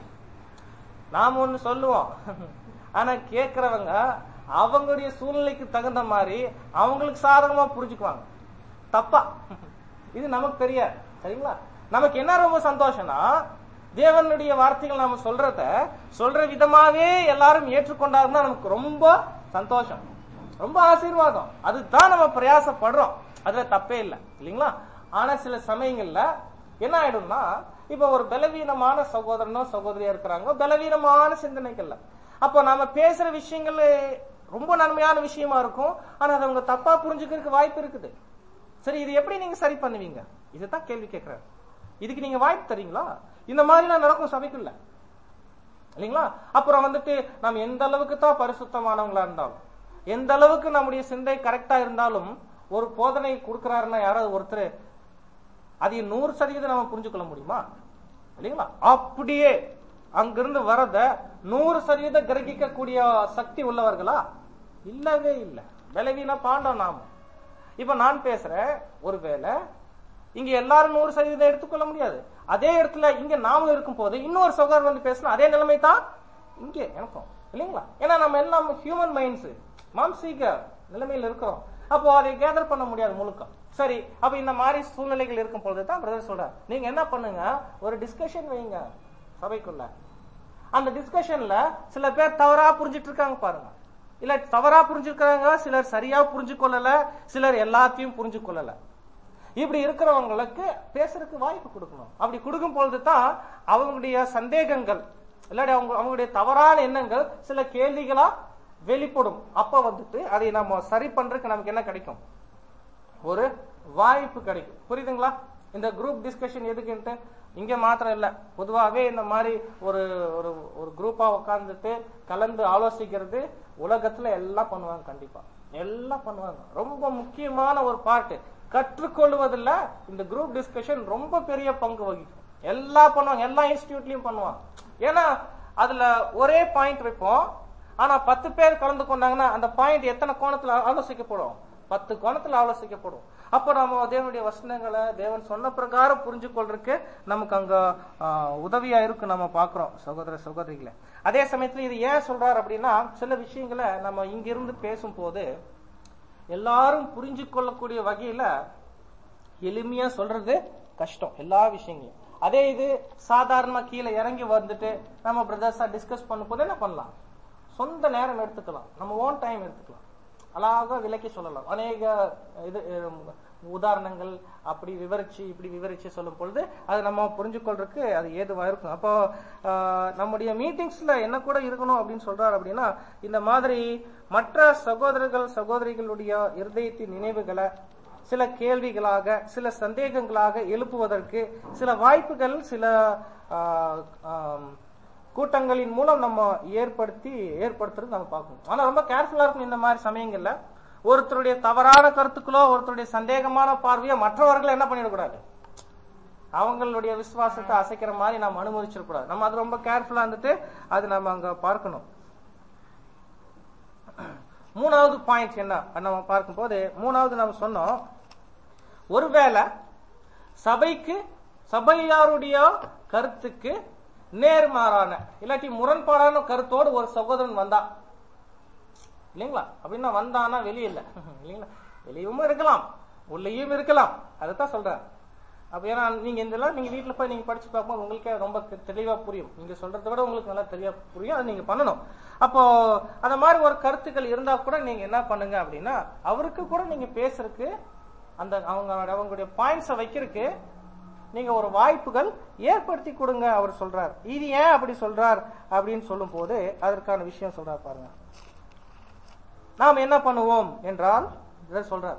நாம ஒண்ணு சொல்லுவோம் ஆனா கேக்குறவங்க அவங்களுடைய சூழ்நிலைக்கு தகுந்த மாதிரி அவங்களுக்கு சாதகமா புரிஞ்சுக்குவாங்க தப்பா இது நமக்கு தெரியாது சரிங்களா நமக்கு என்ன ரொம்ப சந்தோஷம்னா தேவனுடைய வார்த்தைகள் நாம சொல்றத சொல்ற விதமாவே எல்லாரும் ஏற்றுக்கொண்டாருன்னா நமக்கு ரொம்ப சந்தோஷம் ரொம்ப ஆசீர்வாதம் அதுதான் நம்ம பிரயாசப்படுறோம் அதுல தப்பே இல்லை இல்லைங்களா ஆனா சில சமயங்கள்ல என்ன ஆயிடும்னா இப்ப ஒரு பலவீனமான சகோதரனோ சகோதரியா இருக்கிறாங்க பலவீனமான சிந்தனைகள்ல அப்போ நாம பேசுற விஷயங்கள் ரொம்ப நன்மையான விஷயமா இருக்கும் ஆனா அதை அவங்க தப்பா புரிஞ்சுக்கிறதுக்கு வாய்ப்பு இருக்குது சரி இது எப்படி நீங்க சரி பண்ணுவீங்க இதுதான் கேள்வி கேட்கிறாரு இதுக்கு நீங்க வாய்ப்பு தரீங்களா இந்த மாதிரிலாம் நடக்கும் சபைக்குள்ள இல்லைங்களா அப்புறம் வந்துட்டு நாம் எந்த அளவுக்கு தான் பரிசுத்தமானவங்களா இருந்தாலும் எந்த அளவுக்கு நம்முடைய சிந்தை கரெக்டா இருந்தாலும் ஒரு போதனை கொடுக்கிறாருன்னா யாராவது ஒருத்தர் அதை நூறு சதவீதம் நம்ம புரிஞ்சுக்கொள்ள முடியுமா இல்லைங்களா அப்படியே அங்கிருந்து வரத நூறு சதவீதம் கிரகிக்கக்கூடிய சக்தி உள்ளவர்களா இல்லவே இல்லை விளைவீனா பாண்டோம் நாம இப்ப நான் பேசுறேன் ஒருவேளை இங்க எல்லாரும் நூறு சதவீதம் எடுத்துக்கொள்ள முடியாது அதே இடத்துல இங்க நாம இருக்கும் போது இன்னொரு சகோதரர் வந்து பேசினா அதே நிலைமை தான் இங்க எனக்கும் இல்லைங்களா ஏன்னா நம்ம எல்லாம் ஹியூமன் மைண்ட்ஸ் மாம்சீக நிலைமையில இருக்கிறோம் அப்போ அதை கேதர் பண்ண முடியாது முழுக்க சரி அப்ப இந்த மாதிரி சூழ்நிலைகள் இருக்கும் பொழுது தான் பிரதர் சொல்றார் நீங்க என்ன பண்ணுங்க ஒரு டிஸ்கஷன் வைங்க சபைக்குள்ள அந்த டிஸ்கஷன்ல சில பேர் தவறா புரிஞ்சிட்டு இருக்காங்க பாருங்க இல்ல தவறா புரிஞ்சுக்கிறாங்க சிலர் சரியா புரிஞ்சு கொள்ளல சிலர் எல்லாத்தையும் புரிஞ்சு கொள்ளல இப்படி இருக்கிறவங்களுக்கு பேசுறதுக்கு வாய்ப்பு கொடுக்கணும் அப்படி கொடுக்கும் பொழுது தான் அவங்களுடைய சந்தேகங்கள் இல்லாட்டி அவங்க அவங்களுடைய தவறான எண்ணங்கள் சில கேள்விகளா வெளிப்படும் அப்ப வந்துட்டு அதை நம்ம சரி பண்றதுக்கு நமக்கு என்ன கிடைக்கும் ஒரு வாய்ப்பு கிடைக்கும் புரியுதுங்களா இந்த குரூப் டிஸ்கஷன் எதுக்குன்ட்டு இங்க மாத்திரம் இல்ல பொதுவாவே இந்த மாதிரி ஒரு ஒரு ஒரு குரூப்பா உட்கார்ந்துட்டு கலந்து ஆலோசிக்கிறது உலகத்துல எல்லாம் பண்ணுவாங்க கண்டிப்பா எல்லாம் பண்ணுவாங்க ரொம்ப முக்கியமான ஒரு பார்ட் கற்றுக்கொள்வதில் இந்த குரூப் டிஸ்கஷன் ரொம்ப பெரிய பங்கு வகிக்கும் எல்லாம் பண்ணுவாங்க எல்லா இன்ஸ்டிடியூட்லயும் பண்ணுவாங்க ஏன்னா அதுல ஒரே பாயிண்ட் வைப்போம் ஆனா பத்து பேர் கலந்து கொண்டாங்கன்னா அந்த பாயிண்ட் எத்தனை கோணத்துல ஆலோசிக்கப்படும் பத்து கோணத்துல ஆலோசிக்கப்படும் அப்ப நம்ம தேவனுடைய வசனங்களை தேவன் சொன்ன பிரகாரம் புரிஞ்சு கொள்றதுக்கு நமக்கு அங்க ஆஹ், உதவியா இருக்கு நம்ம பாக்குறோம் சகோதர சகோதரிகளை அதே சமயத்துல இது ஏன் சொல்றாரு அப்படின்னா சில விஷயங்களை நம்ம இங்கிருந்து பேசும்போது எல்லாரும் புரிஞ்சு கொள்ளக்கூடிய வகையில எளிமையா சொல்றது கஷ்டம் எல்லா விஷயங்களையும் அதே இது சாதாரணமா கீழே இறங்கி வந்துட்டு நம்ம பிரதர்ஸா டிஸ்கஸ் பண்ணும்போது என்ன பண்ணலாம் சொந்த நேரம் எடுத்துக்கலாம் நம்ம ஓன் டைம் எடுத்துக்கலாம் அழகாக விளக்கி சொல்லலாம் அநேக இது உம், உதாரணங்கள் அப்படி விவரிச்சு இப்படி விவரிச்சு சொல்லும் பொழுது அது நம்ம புரிஞ்சு கொள்றதுக்கு அது ஏதுவா இருக்கும் அப்போ ஆஹ், நம்முடைய மீட்டிங்ஸ்ல என்ன கூட இருக்கணும் அப்படின்னு சொல்றாரு அப்படின்னா இந்த மாதிரி மற்ற சகோதரர்கள் சகோதரிகளுடைய இருதயத்தின் நினைவுகளை சில கேள்விகளாக சில சந்தேகங்களாக எழுப்புவதற்கு சில வாய்ப்புகள் சில ஆஹ், ஆம், கூட்டங்களின் மூலம் நம்ம ஏற்படுத்தி ஏற்படுத்துறது நம்ம பார்க்கணும் ஆனா ரொம்ப கேர்ஃபுல்லா இருக்கும் இந்த மாதிரி சமயங்கள்ல ஒருத்தருடைய தவறான கருத்துக்களோ ஒருத்தருடைய சந்தேகமான பார்வையோ மற்றவர்கள் என்ன பண்ணிடக்கூடாது அவங்களுடைய விசுவாசத்தை அசைக்கிற மாதிரி நம்ம அனுமதிச்சிடக்கூடாது நம்ம அது ரொம்ப கேர்ஃபுல்லா இருந்துட்டு அது நம்ம அங்க பார்க்கணும் மூணாவது பாயிண்ட் என்ன நம்ம பார்க்கும்போது மூணாவது நம்ம சொன்னோம் ஒருவேளை சபைக்கு சபையாருடைய கருத்துக்கு நேர்மாறான இல்லாட்டி முரண்பாடான கருத்தோடு ஒரு சகோதரன் வந்தா இல்லைங்களா அப்படின்னா வந்தானா வெளியே இல்ல இல்லைங்களா வெளியும் இருக்கலாம் உள்ளேயும் இருக்கலாம் அதைத்தான் சொல்றேன் அப்ப ஏன்னா நீங்க இதெல்லாம் நீங்க வீட்டுல போய் நீங்க படிச்சு பார்க்கும்போது உங்களுக்கே ரொம்ப தெளிவா புரியும் நீங்க சொல்றதை விட உங்களுக்கு நல்லா தெளிவா புரியும் அதை நீங்க பண்ணணும் அப்போ அந்த மாதிரி ஒரு கருத்துக்கள் இருந்தா கூட நீங்க என்ன பண்ணுங்க அப்படின்னா அவருக்கு கூட நீங்க பேசுறதுக்கு அந்த அவங்க அவங்களுடைய பாயிண்ட்ஸை வைக்கிறதுக்கு நீங்க ஒரு வாய்ப்புகள் ஏற்படுத்தி கொடுங்க அவர் சொல்றார் இது ஏன் அப்படி சொல்றார் அப்படின்னு சொல்லும் போது அதற்கான விஷயம் சொல்றார் பாருங்க நாம் என்ன பண்ணுவோம் என்றால் இதை சொல்றார்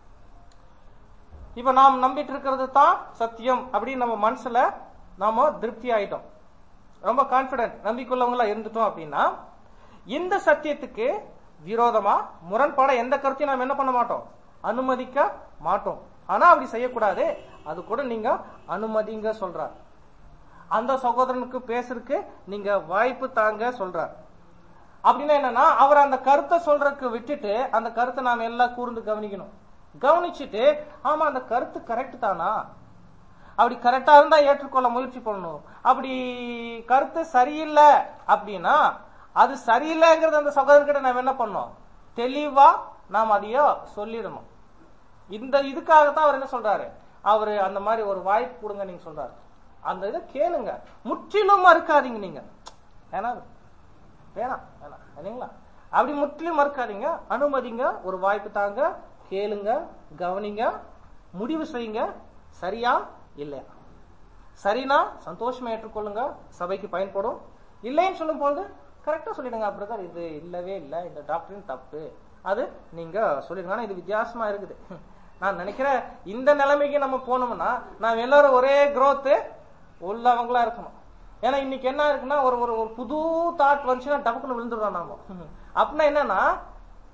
இப்ப நாம் நம்பிட்டு இருக்கிறது தான் சத்தியம் அப்படின்னு நம்ம மனசுல நாம திருப்தி ஆயிட்டோம் ரொம்ப கான்பிடன்ட் நம்பிக்கையுள்ளவங்களா இருந்துட்டோம் அப்படின்னா இந்த சத்தியத்துக்கு விரோதமா முரண்பாட எந்த கருத்தையும் நாம் என்ன பண்ண மாட்டோம் அனுமதிக்க மாட்டோம் ஆனா அப்படி செய்யக்கூடாது அது கூட நீங்க அனுமதிங்க சொல்றார் அந்த சகோதரனுக்கு பேசுறதுக்கு நீங்க வாய்ப்பு தாங்க சொல்றார் அப்படின்னா என்னன்னா அவர் அந்த கருத்தை சொல்றதுக்கு விட்டுட்டு அந்த கருத்தை நாம எல்லாம் கூர்ந்து கவனிக்கணும் கவனிச்சுட்டு ஆமா அந்த கருத்து கரெக்ட் தானா அப்படி கரெக்டா இருந்தா ஏற்றுக்கொள்ள முயற்சி பண்ணணும் அப்படி கருத்து சரியில்லை அப்படின்னா அது சரியில்லைங்கிறது அந்த சகோதரர்கிட்ட நாம என்ன பண்ணோம் தெளிவா நாம் அதையோ சொல்லிடணும் இந்த இதுக்காகத்தான் அவர் என்ன சொல்றாரு அவரு அந்த மாதிரி ஒரு வாய்ப்பு கொடுங்க நீங்க சொல்றாரு அந்த இதை கேளுங்க முற்றிலும் மறுக்காதீங்க நீங்க ஏன்னா வேணாம் வேணாம் இல்லைங்களா அப்படி முற்றிலும் மறுக்காதீங்க அனுமதிங்க ஒரு வாய்ப்பு தாங்க கேளுங்க கவனிங்க முடிவு செய்யுங்க சரியா இல்லையா சரினா சந்தோஷமா ஏற்றுக்கொள்ளுங்க சபைக்கு பயன்படும் இல்லைன்னு சொல்லும் பொழுது கரெக்டா சொல்லிடுங்க பிரதர் இது இல்லவே இல்லை இந்த டாக்டரின் தப்பு அது நீங்க சொல்லிடுங்க ஆனா இது வித்தியாசமா இருக்குது நான் நினைக்கிறேன் இந்த நிலைமைக்கு நம்ம போனோம்னா நாம் எல்லாரும் ஒரே growth உள்ளவங்களா இருக்கணும் ஏன்னா இன்னைக்கு என்ன இருக்குன்னா ஒரு ஒரு ஒரு புது தாட் வந்துச்சுன்னா டபக்குன்னு விழுந்துடுறோம் நாம அப்படின்னா என்னன்னா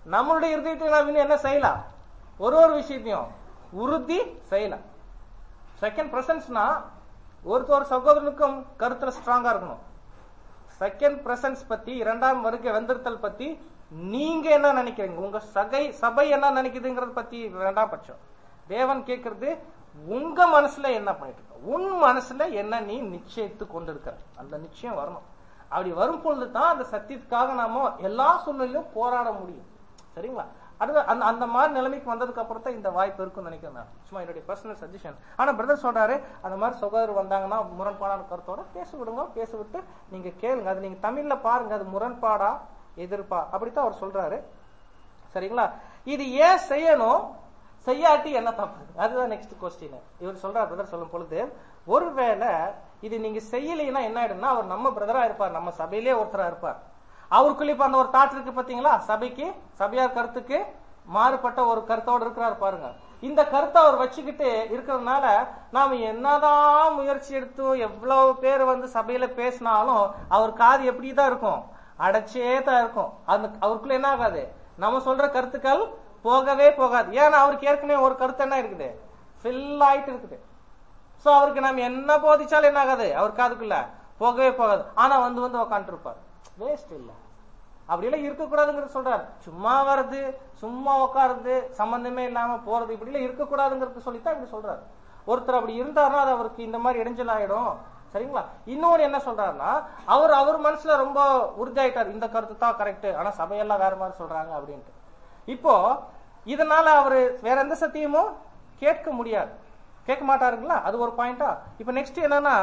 நம்மளுடைய இருதயத்தை நாம் இன்னும் என்ன செய்யலாம் ஒரு ஒரு விஷயத்தையும் உறுதி செய்யலாம் செகண்ட் பிரசன்ஸ்னா ஒருத்தர் சகோதரனுக்கும் கருத்துல ஸ்ட்ராங்கா இருக்கணும் செகண்ட் பிரசன்ஸ் பத்தி இரண்டாம் வருகை வந்திருத்தல் பத்தி நீங்க என்ன நினைக்கிறீங்க உங்க சகை சபை என்ன நினைக்குதுங்கிறத பத்தி இரண்டாம் பட்சம் தேவன் கேட்கறது உங்க மனசுல என்ன பண்ணிட்டு இருக்க உன் மனசுல என்ன நீ நிச்சயித்து கொண்டிருக்கிற அந்த நிச்சயம் வரணும் அப்படி வரும் பொழுது தான் அந்த சத்தியத்துக்காக நாம எல்லா சூழ்நிலையிலும் போராட முடியும் சரிங்களா அது அந்த அந்த மாதிரி நிலைமைக்கு வந்ததுக்கு அப்புறம் தான் இந்த வாய்ப்பு இருக்கும்னு நினைக்கிறேன் நான் சும்மா என்னுடைய பர்சனல் சஜஷன் ஆனா பிரதர் சொல்றாரு அந்த மாதிரி சகோதரர் வந்தாங்கன்னா முரண்பாடான கருத்தோட பேச விடுங்க பேச விட்டு நீங்க கேளுங்க அது நீங்க தமிழ்ல பாருங்க அது முரண்பாடா எதிர்ப்பா அப்படித்தான் அவர் சொல்றாரு சரிங்களா இது ஏன் செய்யணும் செய்யாட்டி என்ன தப்பு அதுதான் நெக்ஸ்ட் கொஸ்டின் இவர் சொல்றார் பிரதர் சொல்லும் பொழுது ஒருவேளை இது நீங்க செய்யலைன்னா என்ன ஆயிடும்னா அவர் நம்ம பிரதரா இருப்பார் நம்ம சபையிலே ஒருத்தரா இருப்பார் அவருக்குள்ள இப்ப அந்த ஒரு தாட் இருக்கு பாத்தீங்களா சபைக்கு சபையார் கருத்துக்கு மாறுபட்ட ஒரு கருத்தோடு இருக்கிறார் பாருங்க இந்த கருத்தை அவர் வச்சுக்கிட்டு இருக்கிறதுனால நாம என்னதான் முயற்சி எடுத்து எவ்வளவு பேர் வந்து சபையில பேசினாலும் அவர் காது எப்படிதான் இருக்கும் அடைச்சே தான் இருக்கும் அந்த அவருக்குள்ள என்ன ஆகாது நம்ம சொல்ற கருத்துக்கள் போகவே போகாது ஏன்னா அவருக்கு ஏற்கனவே ஒரு கருத்து என்ன இருக்குது ஃபில் ஆயிட்டு இருக்குது சோ அவருக்கு நம்ம என்ன போதிச்சாலும் என்ன ஆகாது அவர் காதுக்குள்ள போகவே போகாது ஆனா வந்து வந்து உக்காந்துட்டு இருப்பார் வேஸ்ட் இல்ல அப்படியெல்லாம் இருக்கக்கூடாதுங்கிறது சொல்றாரு சும்மா வர்றது சும்மா உட்காருது சம்பந்தமே இல்லாம போறது இப்படி எல்லாம் இருக்கக்கூடாதுங்கிறது சொல்லித்தான் இப்படி சொல்றாரு ஒருத்தர் அப்படி இருந்தாருன்னா அது அவருக்கு இந்த மாதிரி இடைஞ்சல் ஆயிடும் சரிங்களா இன்னொன்னு என்ன சொல்றாருன்னா அவர் அவர் மனசுல ரொம்ப உறுதியாயிட்டார் இந்த கருத்து தான் கரெக்ட் ஆனா சபையெல்லாம் வேற மாதிரி சொல்றாங்க அப்படின்ட்டு இப்போ இதனால அவரு வேற எந்த சத்தியமும் கேட்க முடியாது கேட்க மாட்டாருங்களா அது ஒரு பாயிண்டா இப்ப நெக்ஸ்ட் என்னன்னா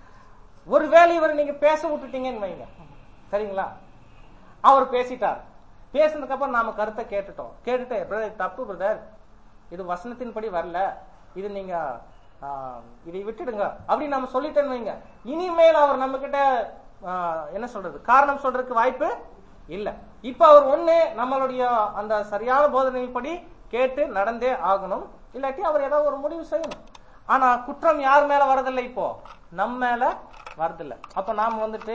ஒருவேளை இவர் நீங்க பேச விட்டுட்டீங்கன்னு வைங்க சரிங்களா அவர் பேசிட்டார் பேசினதுக்கு அப்புறம் நாம கருத்தை கேட்டுட்டோம் கேட்டுட்டு பிரதர் தப்பு பிரதர் இது வசனத்தின்படி வரல இது நீங்க ஆ, இதை விட்டுடுங்க அப்படின்னு நம்ம சொல்லிட்டேன்னு வைங்க இனிமேல் அவர் நம்ம கிட்ட ஆ, என்ன சொல்றது காரணம் சொல்றதுக்கு வாய்ப்பு இல்ல இப்ப அவர் ஒண்ணு நம்மளுடைய அந்த சரியான போதனைப்படி கேட்டு நடந்தே ஆகணும் இல்லாட்டி அவர் ஏதாவது ஒரு முடிவு செய்யணும் ஆனா குற்றம் யார் மேல வரதில்லை இப்போ நம்ம மேல வரதில்லை அப்ப நாம வந்துட்டு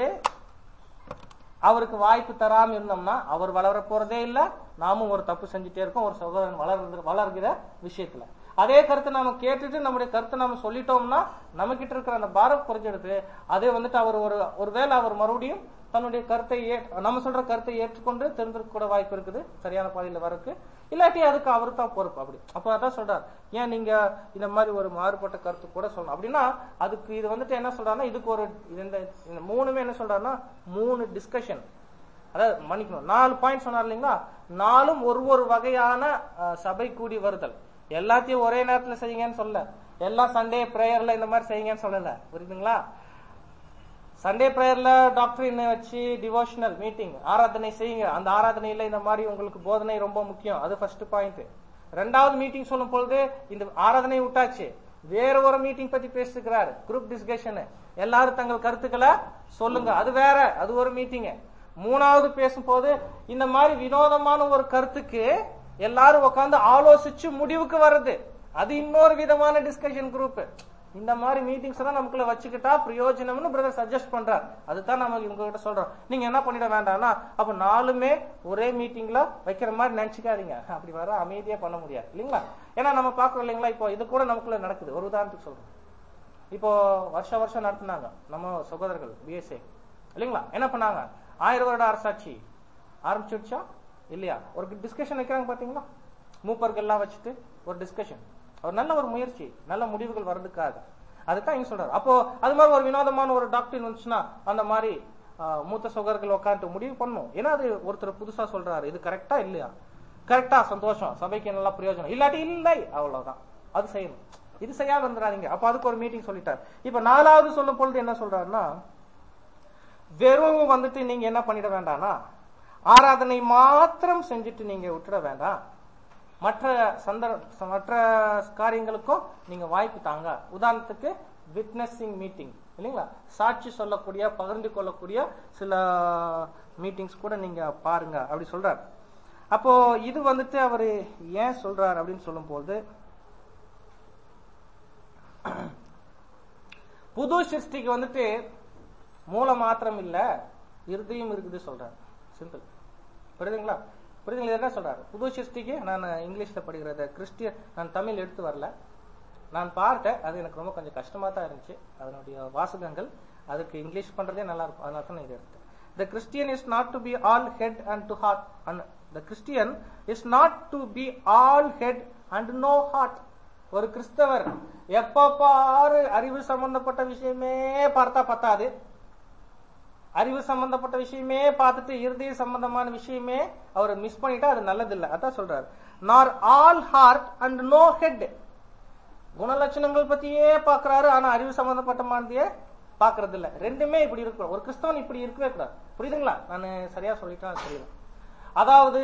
அவருக்கு வாய்ப்பு தராம இருந்தோம்னா அவர் வளர போறதே இல்ல நாமும் ஒரு தப்பு செஞ்சுட்டே இருக்கோம் ஒரு சகோதரன் வளர்ந்து வளர்கிற விஷயத்துல அதே கருத்தை நாம கேட்டுட்டு நம்முடைய கருத்தை நாம சொல்லிட்டோம்னா நம்ம கிட்ட இருக்கிற அந்த பாரம் குறைஞ்சிடுது அதே வந்துட்டு அவர் ஒரு ஒருவேளை அவர் மறுபடியும் தன்னுடைய கருத்தை ஏ நம்ம சொல்ற கருத்தை ஏற்றுக்கொண்டு தெரிஞ்சிருக்க கூட வாய்ப்பு இருக்குது சரியான பாதையில வரக்கு இல்லாட்டி அதுக்கு அவரு தான் பொறுப்பு அப்படி அப்ப அதான் சொல்றார் ஏன் நீங்க இந்த மாதிரி ஒரு மாறுபட்ட கருத்து கூட சொல்லணும் அப்படின்னா அதுக்கு இது வந்துட்டு என்ன சொல்றாருன்னா இதுக்கு ஒரு இந்த இந்த மூணுமே என்ன சொல்றாருன்னா மூணு டிஸ்கஷன் அதாவது மன்னிக்கணும் நாலு பாயிண்ட் சொன்னார் இல்லைங்களா நாலும் ஒரு ஒரு வகையான அஹ், சபை கூடி வருதல் எல்லாத்தையும் ஒரே நேரத்துல செய்யுங்கன்னு சொல்ல எல்லாம் சண்டே பிரேயர்ல இந்த மாதிரி செய்யுங்கன்னு சொல்லல புரியுதுங்களா சண்டே பிரேயர்ல டாக்டரின் வச்சு டிவோஷனல் மீட்டிங் ஆராதனை செய்யுங்க அந்த ஆராதனையில இந்த மாதிரி உங்களுக்கு போதனை ரொம்ப முக்கியம் அது ஃபர்ஸ்ட் பாயிண்ட் ரெண்டாவது மீட்டிங் சொல்லும் பொழுது இந்த ஆராதனை விட்டாச்சு வேற ஒரு மீட்டிங் பத்தி பேசிக்கிறாரு குரூப் டிஸ்கஷன் எல்லாரும் தங்கள் கருத்துக்களை சொல்லுங்க அது வேற அது ஒரு மீட்டிங் மூணாவது பேசும்போது இந்த மாதிரி வினோதமான ஒரு கருத்துக்கு எல்லாரும் உட்கார்ந்து ஆலோசிச்சு முடிவுக்கு வர்றது அது இன்னொரு விதமான டிஸ்கஷன் குரூப் இந்த மாதிரி மீட்டிங்ஸ் எல்லாம் நமக்குள்ள வச்சுக்கிட்டா பிரயோஜனம்னு பிரதர் சஜஸ்ட் பண்றார் அதுதான் நம்ம உங்ககிட்ட சொல்றோம் நீங்க என்ன பண்ணிட வேண்டாம்னா அப்ப நாலுமே ஒரே மீட்டிங்ல வைக்கிற மாதிரி நினைச்சுக்காதீங்க அப்படி வர அமைதியா பண்ண முடியாது இல்லைங்களா ஏன்னா நம்ம பாக்குறோம் இல்லைங்களா இப்போ இது கூட நமக்குள்ள நடக்குது ஒரு உதாரணத்துக்கு சொல்றோம் இப்போ வருஷ வருஷம் நடத்துனாங்க நம்ம சகோதரர்கள் பிஎஸ்ஏ இல்லைங்களா என்ன பண்ணாங்க ஆயிரம் வருட அரசாட்சி ஆரம்பிச்சுடுச்சா இல்லையா ஒரு டிஸ்கஷன் வைக்கிறாங்க பாத்தீங்களா மூப்பர்கள் எல்லாம் வச்சுட்டு ஒரு டிஸ்கஷன் ஒரு நல்ல ஒரு முயற்சி நல்ல முடிவுகள் வர்றதுக்காக அதுதான் இங்க சொல்றாரு அப்போ அது மாதிரி ஒரு வினோதமான ஒரு டாக்டர் வந்துச்சுன்னா அந்த மாதிரி ஆஹ், மூத்த சகோதரர்கள் உட்காந்து முடிவு பண்ணும் ஏன்னா அது ஒருத்தர் புதுசா சொல்றாரு இது கரெக்டா இல்லையா கரெக்டா சந்தோஷம் சபைக்கு நல்லா பிரயோஜனம் இல்லாட்டி இல்லை அவ்வளவுதான் அது செய்யணும் இது செய்யாம இருந்துடாதீங்க அப்ப அதுக்கு ஒரு மீட்டிங் சொல்லிட்டார் இப்ப நாலாவது சொல்லும் பொழுது என்ன சொல்றாருன்னா வெறும் வந்துட்டு நீங்க என்ன பண்ணிட வேண்டாம்னா ஆராதனை மாத்திரம் செஞ்சுட்டு நீங்க விட்டுட வேண்டாம் மற்ற சந்தர் மற்ற காரியங்களுக்கும் நீங்க வாய்ப்பு தாங்க உதாரணத்துக்கு விட்னஸிங் மீட்டிங் இல்லைங்களா சாட்சி சொல்லக்கூடிய பகிர்ந்து கொள்ளக்கூடிய சில மீட்டிங்ஸ் கூட நீங்க பாருங்க அப்படி சொல்றாரு அப்போ இது வந்துட்டு அவரு ஏன் சொல்றாரு அப்படின்னு சொல்லும்போது புது சிருஷ்டிக்கு வந்துட்டு மூளை மாத்திரம் இல்ல இருதயம் இருக்குது சொல்றாரு சிம்பிள் புரியுதுங்களா புரியுதுங்களா இது என்ன சொல்றாரு புது சிருஷ்டிக்கு நான் இங்கிலீஷ்ல படிக்கிறத கிறிஸ்டியன் நான் தமிழ் எடுத்து வரல நான் பார்த்தேன் அது எனக்கு ரொம்ப கொஞ்சம் கஷ்டமா தான் இருந்துச்சு அதனுடைய வாசகங்கள் அதுக்கு இங்கிலீஷ் பண்றதே நல்லா இருக்கும் அதனால தான் நான் இதை எடுத்தேன் the Christian is not to be all head and to heart the Christian is not to be all head and no heart ஒரு கிறிஸ்தவர் எப்ப பாரு அறிவு சம்பந்தப்பட்ட விஷயமே பார்த்தா பத்தாது அறிவு சம்பந்தப்பட்ட விஷயமே பார்த்துட்டு இருதய சம்பந்தமான விஷயமே அவர் மிஸ் பண்ணிட்டா அது நல்லதில்லை அதான் சொல்றாரு nor all heart and no head குணலட்சணங்கள் பத்தியே பாக்குறாரு ஆனா அறிவு சம்பந்தப்பட்ட மாதிரியே பாக்குறது இல்ல ரெண்டுமே இப்படி இருக்கும் ஒரு கிறிஸ்தவன் இப்படி இருக்கவே கூடாது புரியுதுங்களா நான் சரியா சொல்லிட்டேன் தெரியல அதாவது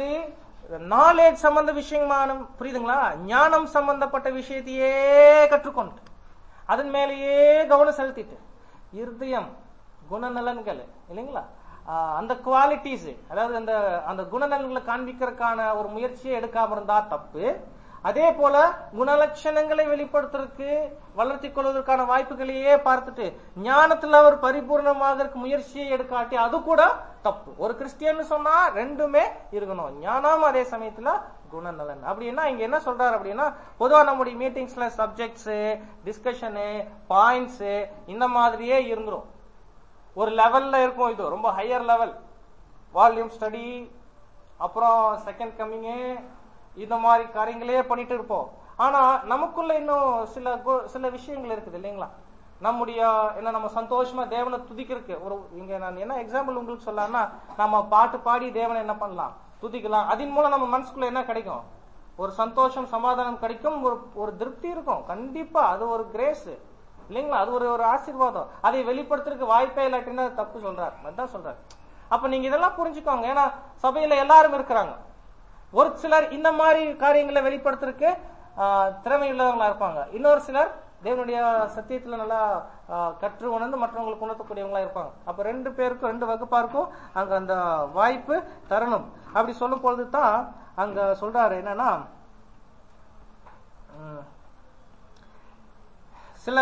நாலேஜ் சம்பந்த விஷயமான புரியுதுங்களா ஞானம் சம்பந்தப்பட்ட விஷயத்தையே கற்றுக்கொண்டு அதன் மேலேயே கவனம் செலுத்திட்டு இருதயம் குணநலன்கள் இல்லைங்களா ஆஹ் அந்த குவாலிட்டிஸ் அதாவது அந்த அந்த குணநலன்களை காண்பிக்கிறதுக்கான ஒரு முயற்சியை எடுக்காம இருந்தா தப்பு அதே போல குணலட்சணங்களை வெளிப்படுத்துறதுக்கு வளர்த்தி கொள்வதற்கான வாய்ப்புகளையே பார்த்துட்டு ஞானத்துல அவர் பரிபூர்ணமாகறதுக்கு முயற்சியை எடுக்காட்டி அது கூட தப்பு ஒரு கிறிஸ்டியன் சொன்னா ரெண்டுமே இருக்கணும் ஞானம் அதே சமயத்துல குணநலன் அப்படின்னா இங்க என்ன சொல்றாரு அப்படின்னா பொதுவா நம்முடைய மீட்டிங்ஸ்ல சப்ஜெக்ட்ஸ் டிஸ்கஷனு பாயிண்ட்ஸ் இந்த மாதிரியே இருந்துரும் ஒரு லெவல்ல இருக்கும் இது ரொம்ப ஹையர் லெவல் வால்யூம் ஸ்டடி அப்புறம் செகண்ட் கம்மிங்கு இந்த மாதிரி காரியங்களே பண்ணிட்டு இருப்போம் ஆனா நமக்குள்ள இன்னும் சில கு- சில விஷயங்கள் இருக்குது இல்லைங்களா நம்முடைய என்ன நம்ம சந்தோஷமா தேவனை துதிக்கிறதுக்கு ஒரு இங்க நான் என்ன எக்ஸாம்பிள் உங்களுக்கு சொல்லலாம்னா நம்ம பாட்டு பாடி தேவனை என்ன பண்ணலாம் துதிக்கலாம் அதன் மூலம் நம்ம மனசுக்குள்ள என்ன கிடைக்கும் ஒரு சந்தோஷம் சமாதானம் கிடைக்கும் ஒரு ஒரு திருப்தி இருக்கும் கண்டிப்பா அது ஒரு கிரேஸ் இல்லைங்களா அது ஒரு ஒரு ஆசீர்வாதம் அதை வெளிப்படுத்துறதுக்கு வாய்ப்பே இல்லாட்டின்னா அது தப்பு சொல்றாரு அதான் சொல்றாரு அப்ப நீங்க இதெல்லாம் புரிஞ்சுக்கோங்க ஏன்னா சபையில எல்லாரும் இருக்கிறாங்க ஒரு சிலர் இந்த மாதிரி காரியங்களை வெளிப்படுத்துறதுக்கு ஆஹ், திறமை உள்ளவங்களா இருப்பாங்க இன்னொரு சிலர் தேவனுடைய சத்தியத்துல நல்லா ஆஹ், கற்று உணர்ந்து மற்றவங்களுக்கு உணர்த்தக்கூடியவங்களா இருப்பாங்க அப்ப ரெண்டு பேருக்கும் ரெண்டு வகுப்பா இருக்கும் அங்க அந்த வாய்ப்பு தரணும் அப்படி சொல்லும் பொழுது தான் அங்க சொல்றாரு என்னன்னா உம், சில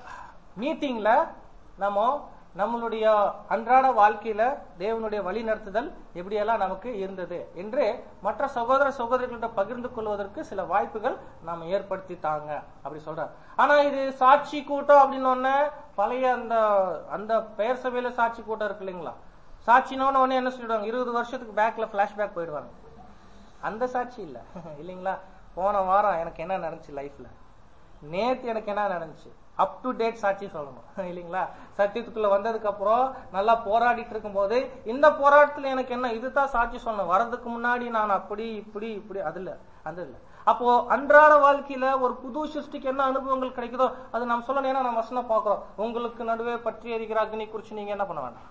மீட்டிங்ல நம்ம நம்மளுடைய அன்றாட வாழ்க்கையில தேவனுடைய வழி நடத்துதல் எப்படியெல்லாம் நமக்கு இருந்தது என்று மற்ற சகோதர சகோதரிகள்கிட்ட பகிர்ந்து கொள்வதற்கு சில வாய்ப்புகள் நாம ஏற்படுத்தி தாங்க அப்படி சொல்றாரு ஆனா இது சாட்சி கூட்டம் அப்படின்னு ஒண்ணு பழைய அந்த அந்த பெயர் சபையில சாட்சி கூட்டம் இருக்கு இல்லைங்களா சாட்சினோன்னு உடனே என்ன சொல்லிடுவாங்க இருபது வருஷத்துக்கு பேக்ல பிளாஷ்பேக் போயிடுவாங்க அந்த சாட்சி இல்ல இல்லைங்களா போன வாரம் எனக்கு என்ன நடந்துச்சு லைஃப்ல நேத்து எனக்கு என்ன நடந்துச்சு அப் டு டேட் சாட்சி சொல்லணும் இல்லைங்களா சத்தியத்துக்குள்ள வந்ததுக்கு அப்புறம் நல்லா போராடிட்டு இருக்கும்போது இந்த போராட்டத்துல எனக்கு என்ன இதுதான் சாட்சி சொல்லணும் வரதுக்கு முன்னாடி நான் அப்படி இப்படி இப்படி அது இல்ல அது இல்ல அப்போ அன்றாட வாழ்க்கையில ஒரு புது சிருஷ்டிக்கு என்ன அனுபவங்கள் கிடைக்குதோ அது நாம் சொல்லணும் ஏன்னா நம்ம வசனம் பாக்குறோம் உங்களுக்கு நடுவே பற்றி எரிகிற அக்னி குறிச்சு நீங்க என்ன பண்ண வேண்டாம்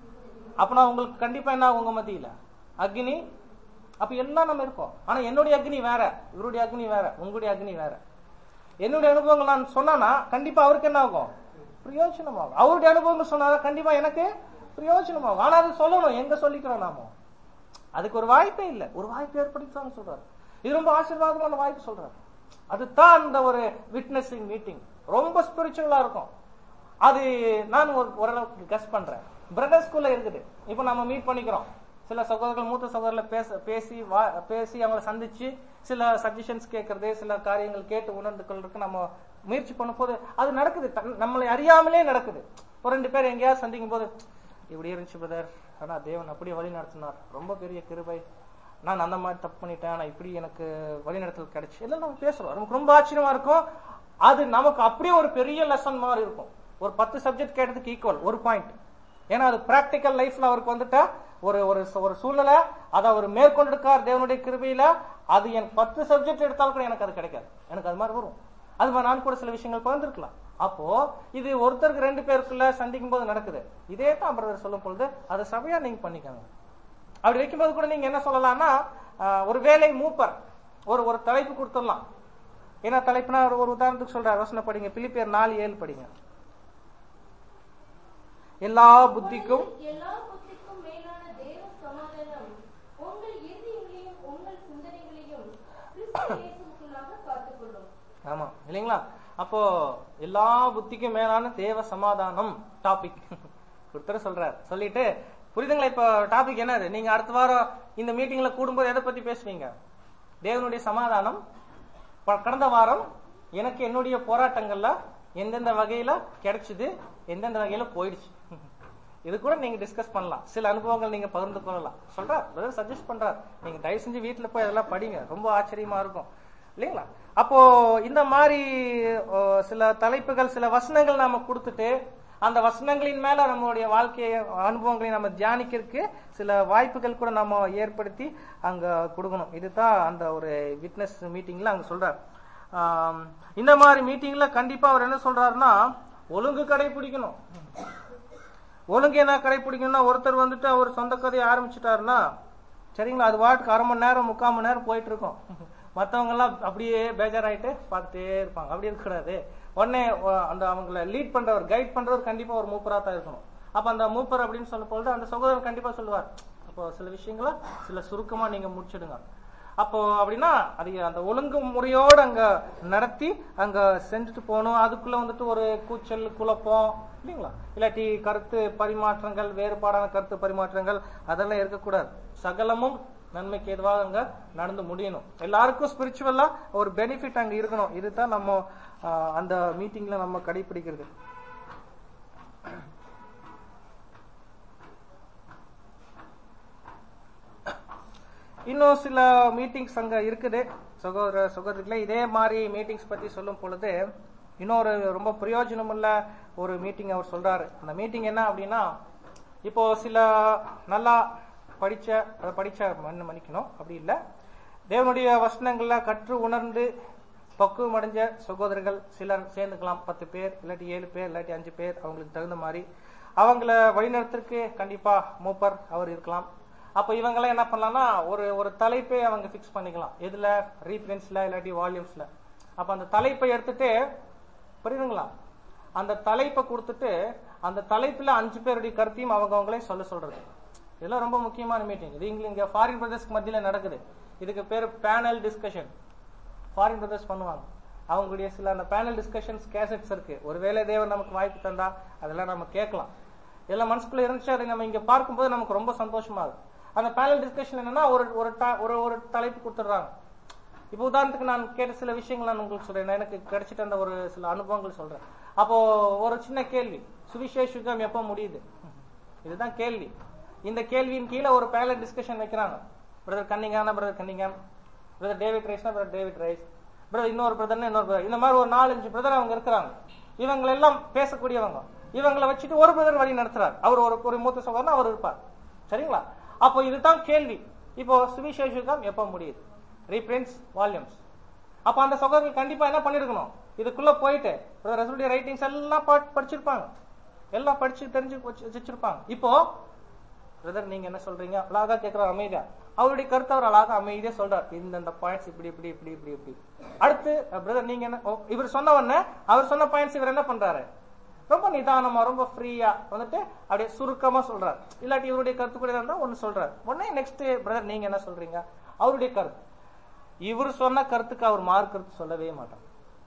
அப்பனா உங்களுக்கு கண்டிப்பா என்ன உங்க மத்தியில அக்னி அப்ப எல்லாம் நம்ம இருக்கோம் ஆனா என்னுடைய அக்னி வேற இவருடைய அக்னி வேற உங்களுடைய அக்னி வேற என்னுடைய அனுபவங்கள் நான் சொன்னா கண்டிப்பா அவருக்கு என்ன ஆகும் பிரயோஜனமாகும் அவருடைய அனுபவங்கள் சொன்னா கண்டிப்பா எனக்கு பிரயோஜனமாகும் ஆனா அது சொல்லணும் எங்க சொல்லிக்கிறோம் நாம அதுக்கு ஒரு வாய்ப்பே இல்ல ஒரு வாய்ப்பு ஏற்படுத்தி சொல்றாரு இது ரொம்ப ஆசீர்வாதமான வாய்ப்பு சொல்றாரு அதுதான் அந்த ஒரு விட்னஸிங் மீட்டிங் ரொம்ப ஸ்பிரிச்சுவலா இருக்கும் அது நான் ஒரு ஓரளவுக்கு கஸ் பண்றேன் பிரதர் ஸ்கூல்ல இருக்குது இப்ப நம்ம மீட் பண்ணிக்கிறோம் சில சகோதரர்கள் மூத்த சகோதரர்கள் பேச பேசி வா- பேசி அவங்கள சந்திச்சு சில சஜஷன்ஸ் கேட்கறது சில காரியங்கள் கேட்டு உணர்ந்து கொள்றதுக்கு நம்ம முயற்சி பண்ணும் போது அது நடக்குது தன்- நம்மளை அறியாமலே நடக்குது ஒரு ரெண்டு பேர் எங்கேயாவது சந்திக்கும் போது இப்படி இருந்துச்சு பிரதர் ஆனா தேவன் அப்படியே வழி நடத்தினார் ரொம்ப பெரிய கிருபை நான் அந்த மாதிரி தப்பு பண்ணிட்டேன் ஆனா இப்படி எனக்கு வழிநடத்தல் கிடைச்சு எல்லாம் நம்ம பேசுறோம் நமக்கு ரொம்ப ஆச்சரியமா இருக்கும் அது நமக்கு அப்படியே ஒரு பெரிய லெசன் மாதிரி இருக்கும் ஒரு பத்து சப்ஜெக்ட் கேட்டதுக்கு ஈக்குவல் ஒரு பாயிண்ட் ஏன்னா அது பிராக்டிக்கல் லைஃப்ல அவருக்கு வந்துட்ட ஒரு ஒரு ச- ஒரு சூழ்நிலை அதை அவர் மேற்கொண்டிருக்கார் தேவனுடைய கிருபையில அது எனக்கு பத்து சப்ஜெக்ட் எடுத்தாலும் கூட எனக்கு அது கிடைக்காது எனக்கு அது மாதிரி வரும் அது மாதிரி நான் கூட சில விஷயங்கள் பகிர்ந்துருக்கலாம் அப்போ இது ஒருத்தருக்கு ரெண்டு பேருக்குள்ள சந்திக்கும் போது நடக்குது இதே தான் பிரதர் சொல்லும் பொழுது அதை சபையா நீங்க பண்ணிக்கோங்க அப்படி வைக்கும்போது கூட நீங்க என்ன சொல்லலாம்னா ஆஹ், ஒரு வேலை மூப்பர் ஒரு ஒரு தலைப்பு கொடுத்துடலாம் என்ன தலைப்புனா ஒரு- ஒரு உதாரணத்துக்கு சொல்ற வசனம் படிங்க பிலிப்பியர் நாலு ஏழு படிங்க எல்லா புத்திக்கும் எல்லா புத்திக்கும் மேலான தேவ சமாதானம் உங்கள் இருதயங்களையும் உங்கள் சிந்தனைகளையும் கிறிஸ்து இயேசுவுக்குள்ளாக காத்துக்கொள்ளும் ஆமா இல்லைங்களா அப்போ எல்லா புத்திக்கும் மேலான தேவ சமாதானம் டாபிக் ஒருத்தர் சொல்றார் சொல்லிட்டு புரியுதுங்களா இப்போ டாபிக் என்னது நீங்க அடுத்த வாரம் இந்த மீட்டிங்ல கூடும்போது எதை பத்தி பேசுவீங்க தேவனுடைய சமாதானம் ப- கடந்த வாரம் எனக்கு என்னுடைய போராட்டங்கள்ல எந்தெந்த வகையில கிடைச்சது எந்தெந்த வகையில போயிடுச்சு இது கூட நீங்க டிஸ்கஸ் பண்ணலாம் சில அனுபவங்கள் நீங்க பகிர்ந்து கொள்ளலாம் சொல்றார் பிரதர் சஜஸ்ட் பண்றார் நீங்க தயவு செஞ்சு வீட்டுல போய் அதெல்லாம் படிங்க ரொம்ப ஆச்சரியமா இருக்கும் இல்லைங்களா அப்போ இந்த மாதிரி ஓ, சில தலைப்புகள் சில வசனங்கள் நாம கொடுத்துட்டு அந்த வசனங்களின் மேல நம்மளுடைய வாழ்க்கை அனுபவங்களை நம்ம தியானிக்கிறதுக்கு சில வாய்ப்புகள் கூட நம்ம ஏற்படுத்தி அங்க கொடுக்கணும் இதுதான் அந்த ஒரு விட்னஸ் மீட்டிங்ல அங்க சொல்றார் ஆம், இந்த மாதிரி மீட்டிங்ல கண்டிப்பா அவர் என்ன சொல்றாருன்னா ஒழுங்கு கடைபிடிக்கணும் ஒழுங்கு என்ன கடைபிடிக்கணும்னா ஒருத்தர் வந்துட்டு அவர் சொந்த கதையை ஆரம்பிச்சுட்டாருன்னா சரிங்களா அது வாட்டுக்கு அரை மணி நேரம் முக்கால் மணி நேரம் போயிட்டு இருக்கும் மத்தவங்க எல்லாம் அப்படியே பேஜாராயிட்டு பார்த்துட்டே இருப்பாங்க அப்படி இருக்கக்கூடாது உடனே ஒ- அந்த அவங்கள லீட் பண்றவர் கைட் பண்றவர் கண்டிப்பா ஒரு மூப்பரா தான் இருக்கணும் அப்ப அந்த மூப்பர் அப்படின்னு சொல்லும் பொழுது அந்த சகோதரன் கண்டிப்பா சொல்லுவார் அப்போ சில விஷயங்களை சில சுருக்கமா நீங்க முடிச்சிடுங்க அப்போ அப்படின்னா அது அந்த ஒழுங்கு முறையோடு அங்க நடத்தி அங்க செஞ்சுட்டு போகணும் அதுக்குள்ள வந்துட்டு ஒரு கூச்சல் குழப்பம் இல்லைங்களா இல்லாட்டி கருத்து பரிமாற்றங்கள் வேறுபாடான கருத்து பரிமாற்றங்கள் அதெல்லாம் இருக்கக்கூடாது சகலமும் நன்மைக்கு எதுவாக அங்க நடந்து முடியணும் எல்லாருக்கும் ஸ்பிரிச்சுவலா ஒரு பெனிஃபிட் அங்க இருக்கணும் இதுதான் நம்ம ஆஹ், அந்த மீட்டிங்ல நம்ம கடைபிடிக்கிறது இன்னும் சில மீட்டிங்ஸ் அங்க இருக்குது சகோதர சகோதரிகளே இதே மாதிரி மீட்டிங்ஸ் பத்தி சொல்லும் பொழுது இன்னொரு ரொம்ப பிரயோஜனமுள்ள ஒரு மீட்டிங் அவர் சொல்றாரு அந்த மீட்டிங் என்ன அப்படின்னா இப்போ சில நல்லா படிச்ச அதை படிச்ச மண்ணு மன்னிக்கணும் அப்படி இல்ல தேவனுடைய வசனங்கள்ல கற்று உணர்ந்து பக்குவம் அடைஞ்ச சகோதரர்கள் சிலர் சேர்ந்துக்கலாம் பத்து பேர் இல்லாட்டி ஏழு பேர் இல்லாட்டி அஞ்சு பேர் அவங்களுக்கு தகுந்த மாதிரி அவங்கள வழிநடத்துறதுக்கு கண்டிப்பா மூப்பர் அவர் இருக்கலாம் அப்ப இவங்கெல்லாம் என்ன பண்ணலாம்னா ஒரு ஒரு தலைப்பை அவங்க ஃபிக்ஸ் பண்ணிக்கலாம் எதுல ரீஃபரன்ஸ்ல இல்லாட்டி வால்யூம்ஸ்ல அப்ப அந்த தலைப்பை எடுத்துட்டு புரியுதுங்களா அந்த தலைப்பை கொடுத்துட்டு அந்த தலைப்புல அஞ்சு பேருடைய கருத்தையும் அவங்க அவங்களே சொல்ல சொல்றது இதெல்லாம் ரொம்ப முக்கியமான மீட்டிங் இது இங்க இங்க ஃபாரின் பிரதர்ஸ்க்கு மத்தியில நடக்குது இதுக்கு பேரு பேனல் டிஸ்கஷன் ஃபாரின் பிரதர்ஸ் பண்ணுவாங்க அவங்களுடைய சில அந்த பேனல் டிஸ்கஷன்ஸ் கேசட்ஸ் இருக்கு ஒருவேளை தேவன் நமக்கு வாய்ப்பு தந்தா அதெல்லாம் நம்ம கேட்கலாம் இதெல்லாம் மனசுக்குள்ள இருந்துச்சு அதை நம்ம இங்க பார்க்கும்போது நமக்கு ரொம்ப சந்தோஷமா இருக்கு அந்த பேனல் டிஸ்கஷன் என்னன்னா ஒரு ஒரு ta- ஒரு ஒரு தலைப்பு கொடுத்துடுறாங்க இப்போ உதாரணத்துக்கு நான் கேட்ட சில விஷயங்கள் நான் உங்களுக்கு சொல்றேன் நான் எனக்கு கிடைச்சிட்ட அந்த ஒரு சில அனுபவங்கள் சொல்றேன் அப்போ ஒரு சின்ன கேள்வி சுவிசேஷ யுகம் எப்போ முடியுது இதுதான் கேள்வி இந்த கேள்வியின் கீழே ஒரு பேனல் டிஸ்கஷன் வைக்கிறாங்க பிரதர் கன்னிங்கான பிரதர் கன்னிங்காம் பிரதர் டேவிட் ரைஸ்னா பிரதர் டேவிட் ரைஸ் பிரதர் இன்னொரு பிரதர்னா இன்னொரு பிரதர் இந்த மாதிரி ஒரு நாலஞ்சு பிரதர் அவங்க இருக்கிறாங்க இவங்க எல்லாம் பேசக்கூடியவங்க இவங்களை வச்சுட்டு ஒரு பிரதர் வழி நடத்துறாரு அவர் ஒரு ஒரு மூத்த சகோதரன் அவர் இருப்பார் சரிங்களா அப்போ இதுதான் கேள்வி இப்போ சுவிசேஷம் எப்ப முடியுது ரீபிரிண்ட்ஸ் வால்யூம்ஸ் அப்ப அந்த சகோதரர்கள் கண்டிப்பா என்ன பண்ணிருக்கணும் இதுக்குள்ள போயிட்டு ரசூலுடைய ரைட்டிங்ஸ் எல்லாம் பா- படிச்சிருப்பாங்க எல்லாம் படிச்சு தெரிஞ்சு வச்சு- வச்சிருப்பாங்க இப்போ பிரதர் நீங்க என்ன சொல்றீங்க அழகா கேட்கிறார் அமைதியா அவருடைய கருத்து அவர் அழகா அமைதியா சொல்றார் இந்தந்த பாயிண்ட்ஸ் இப்படி இப்படி இப்படி இப்படி இப்படி அடுத்து பிரதர் நீங்க என்ன ஓ, இவர் சொன்ன உடனே அவர் சொன்ன பாயிண்ட்ஸ் இவர் என்ன பண்றாரு ரொம்ப நிதானமா ரொம்ப ஃப்ரீயா வந்துட்டு அப்படியே சுருக்கமா சொல்றாரு இல்லாட்டி இவருடைய கருத்து கூட இருந்தா ஒண்ணு சொல்றாரு உடனே நெக்ஸ்ட் பிரதர் நீங்க என்ன சொல்றீங்க அவருடைய கருத்து இவர் சொன்ன கருத்துக்கு அவர் மாறு கருத்து சொல்லவே மாட்டார்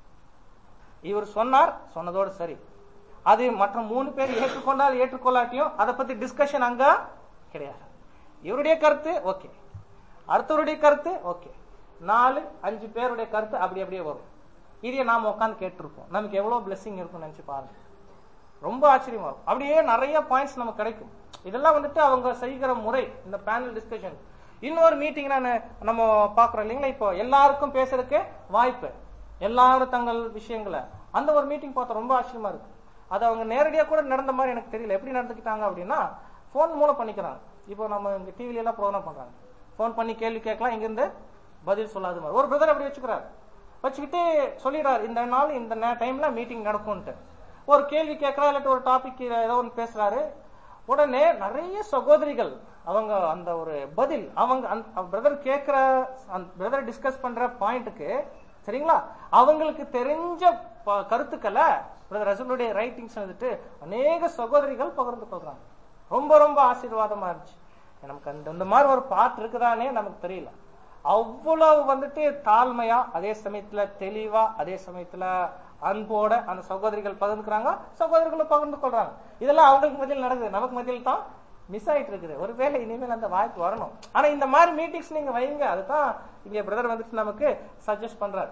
இவர் சொன்னார் சொன்னதோடு சரி அது மற்ற மூணு பேர் ஏற்றுக்கொண்டால் ஏற்றுக்கொள்ளாட்டியும் அதை பத்தி டிஸ்கஷன் அங்க கிடையாது இவருடைய கருத்து ஓகே அடுத்தவருடைய கருத்து ஓகே நாலு அஞ்சு பேருடைய கருத்து அப்படி அப்படியே வரும் இதையே நாம உட்காந்து கேட்டிருப்போம் நமக்கு எவ்வளவு பிளெஸிங் இருக்கும் நினைச்சு பாருங்க ரொம்ப ஆச்சரியமா இருக்கும் அப்படியே நிறைய பாயிண்ட்ஸ் நமக்கு கிடைக்கும் இதெல்லாம் வந்துட்டு அவங்க செய்கிற முறை இந்த பேனல் டிஸ்கஷன் இன்னொரு மீட்டிங் நான் நம்ம பாக்குறோம் இல்லைங்களா இப்போ எல்லாருக்கும் பேசுறதுக்கு வாய்ப்பு எல்லாரும் தங்கள் விஷயங்களை அந்த ஒரு மீட்டிங் பார்த்தா ரொம்ப ஆச்சரியமா இருக்கு அது அவங்க நேரடியா கூட நடந்த மாதிரி எனக்கு தெரியல எப்படி நடந்துக்கிட்டாங்க அப்படின்னா ஃபோன் மூலம் பண்ணிக்கிறாங்க இப்போ நம்ம இங்க டிவில எல்லாம் ப்ரோக்ராம் பண்றாங்க ஃபோன் பண்ணி கேள்வி கேட்கலாம் இங்கிருந்து பதில் சொல்லாத மாதிரி ஒரு பிரதர் அப்படி வச்சுக்கிறாரு வச்சுக்கிட்டு சொல்லிடுறாரு இந்த நாள் இந்த டைம்ல மீட்டிங் நடக்கும்ட்டு ஒரு கேள்வி கேட்கறா இல்லாட்டி ஒரு டாபிக் ஏதோ ஒன்று பேசுறாரு உடனே நிறைய சகோதரிகள் அவங்க அந்த ஒரு பதில் அவங்க பிரதர் கேட்கிற பிரதர் டிஸ்கஸ் பண்ற பாயிண்ட்டுக்கு சரிங்களா அவங்களுக்கு தெரிஞ்ச ப- கருத்துக்களை பிரதர் ரசூலுடைய ரைட்டிங்ஸ் வந்துட்டு அநேக சகோதரிகள் பகிர்ந்து கொள்றாங்க ரொம்ப ரொம்ப ஆசீர்வாதமா இருந்துச்சு நமக்கு அந்த இந்த மாதிரி ஒரு பாட்டு இருக்குதானே நமக்கு தெரியல அவ்வளவு வந்துட்டு தாழ்மையா அதே சமயத்துல தெளிவா அதே சமயத்துல அன்போட அந்த சகோதரிகள் பகிர்ந்துக்கிறாங்க சகோதரிகளும் பகிர்ந்து கொள்றாங்க இதெல்லாம் அவங்களுக்கு மத்தியில் நடக்குது நமக்கு மத்தியில் தான் மிஸ் ஆயிட்டு இருக்குது ஒருவேளை இனிமேல் அந்த வாய்ப்பு வரணும் ஆனா இந்த மாதிரி மீட்டிங்ஸ் நீங்க வைங்க அதுதான் இங்க பிரதர் வந்துட்டு நமக்கு சஜஸ்ட் பண்றாரு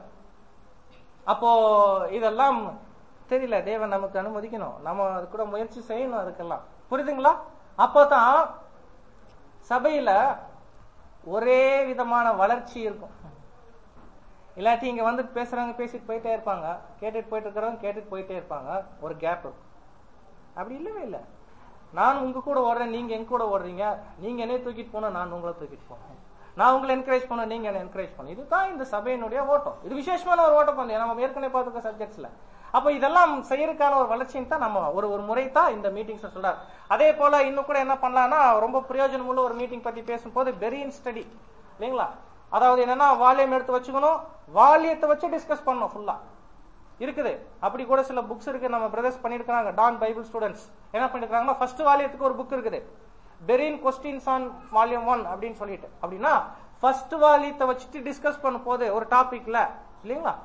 அப்போ இதெல்லாம் தெரியல தேவன் நமக்கு அனுமதிக்கணும் நம்ம அது கூட முயற்சி செய்யணும் அதுக்கெல்லாம் புரியுதுங்களா அப்போதான் சபையில ஒரே விதமான வளர்ச்சி இருக்கும் இல்லாட்டி இங்க வந்து பேசுறவங்க பேசிட்டு போயிட்டே இருப்பாங்க கேட்டுட்டு போயிட்டு இருக்கிறவங்க கேட்டுட்டு போயிட்டே இருப்பாங்க ஒரு கேப் இருக்கும் அப்படி இல்லவே இல்லை நான் உங்க கூட ஓடுறேன் நீங்க எங்க கூட ஓடுறீங்க நீங்க என்னைய தூக்கிட்டு போனா நான் உங்களை தூக்கிட்டு போனேன் நான் உங்களை என்கரேஜ் பண்ண நீங்க என்ன என்கரேஜ் பண்ண இதுதான் இந்த சபையினுடைய ஓட்டம் இது விசேஷமான ஒரு ஓட்டம் பண்ணி நம்ம ஏற்கனவே பார்த்துக்க சப்ஜெக்ட்ஸ்ல அப்ப இதெல்லாம் செய்யறதுக்கான ஒரு வளர்ச்சின்னு தான் நம்ம ஒரு ஒரு முறை தான் இந்த மீட்டிங்ஸ் சொல்றாரு அதே போல இன்னும் கூட என்ன பண்ணலாம்னா ரொம்ப பிரயோஜனமுள்ள ஒரு மீட்டிங் பத்தி பேசும்போது பெரியன் ஸ்டடி இல்லைங்களா அதாவது என்னன்னா வால்யூம் எடுத்து வச்சுக்கணும் வால்யத்தை வச்சு டிஸ்கஸ் பண்ணணும் ஃபுல்லா இருக்குது அப்படி கூட சில புக்ஸ் இருக்கு நம்ம பிரதர்ஸ் பண்ணிருக்காங்க டான் பைபிள் ஸ்டூடெண்ட்ஸ் என்ன பண்ணிருக்காங்கன்னா ஃபர்ஸ்ட் வால்யத்துக்கு ஒரு புக் இருக்குது பெரின் கொஸ்டின்ஸ் ஆன் வால்யூம் ஒன் அப்படின்னு சொல்லிட்டு அப்படின்னா ஃபர்ஸ்ட் வால்யத்தை வச்சுட்டு டிஸ்கஸ் பண்ணும் போது ஒரு டாபிக்ல இல்லைங்களா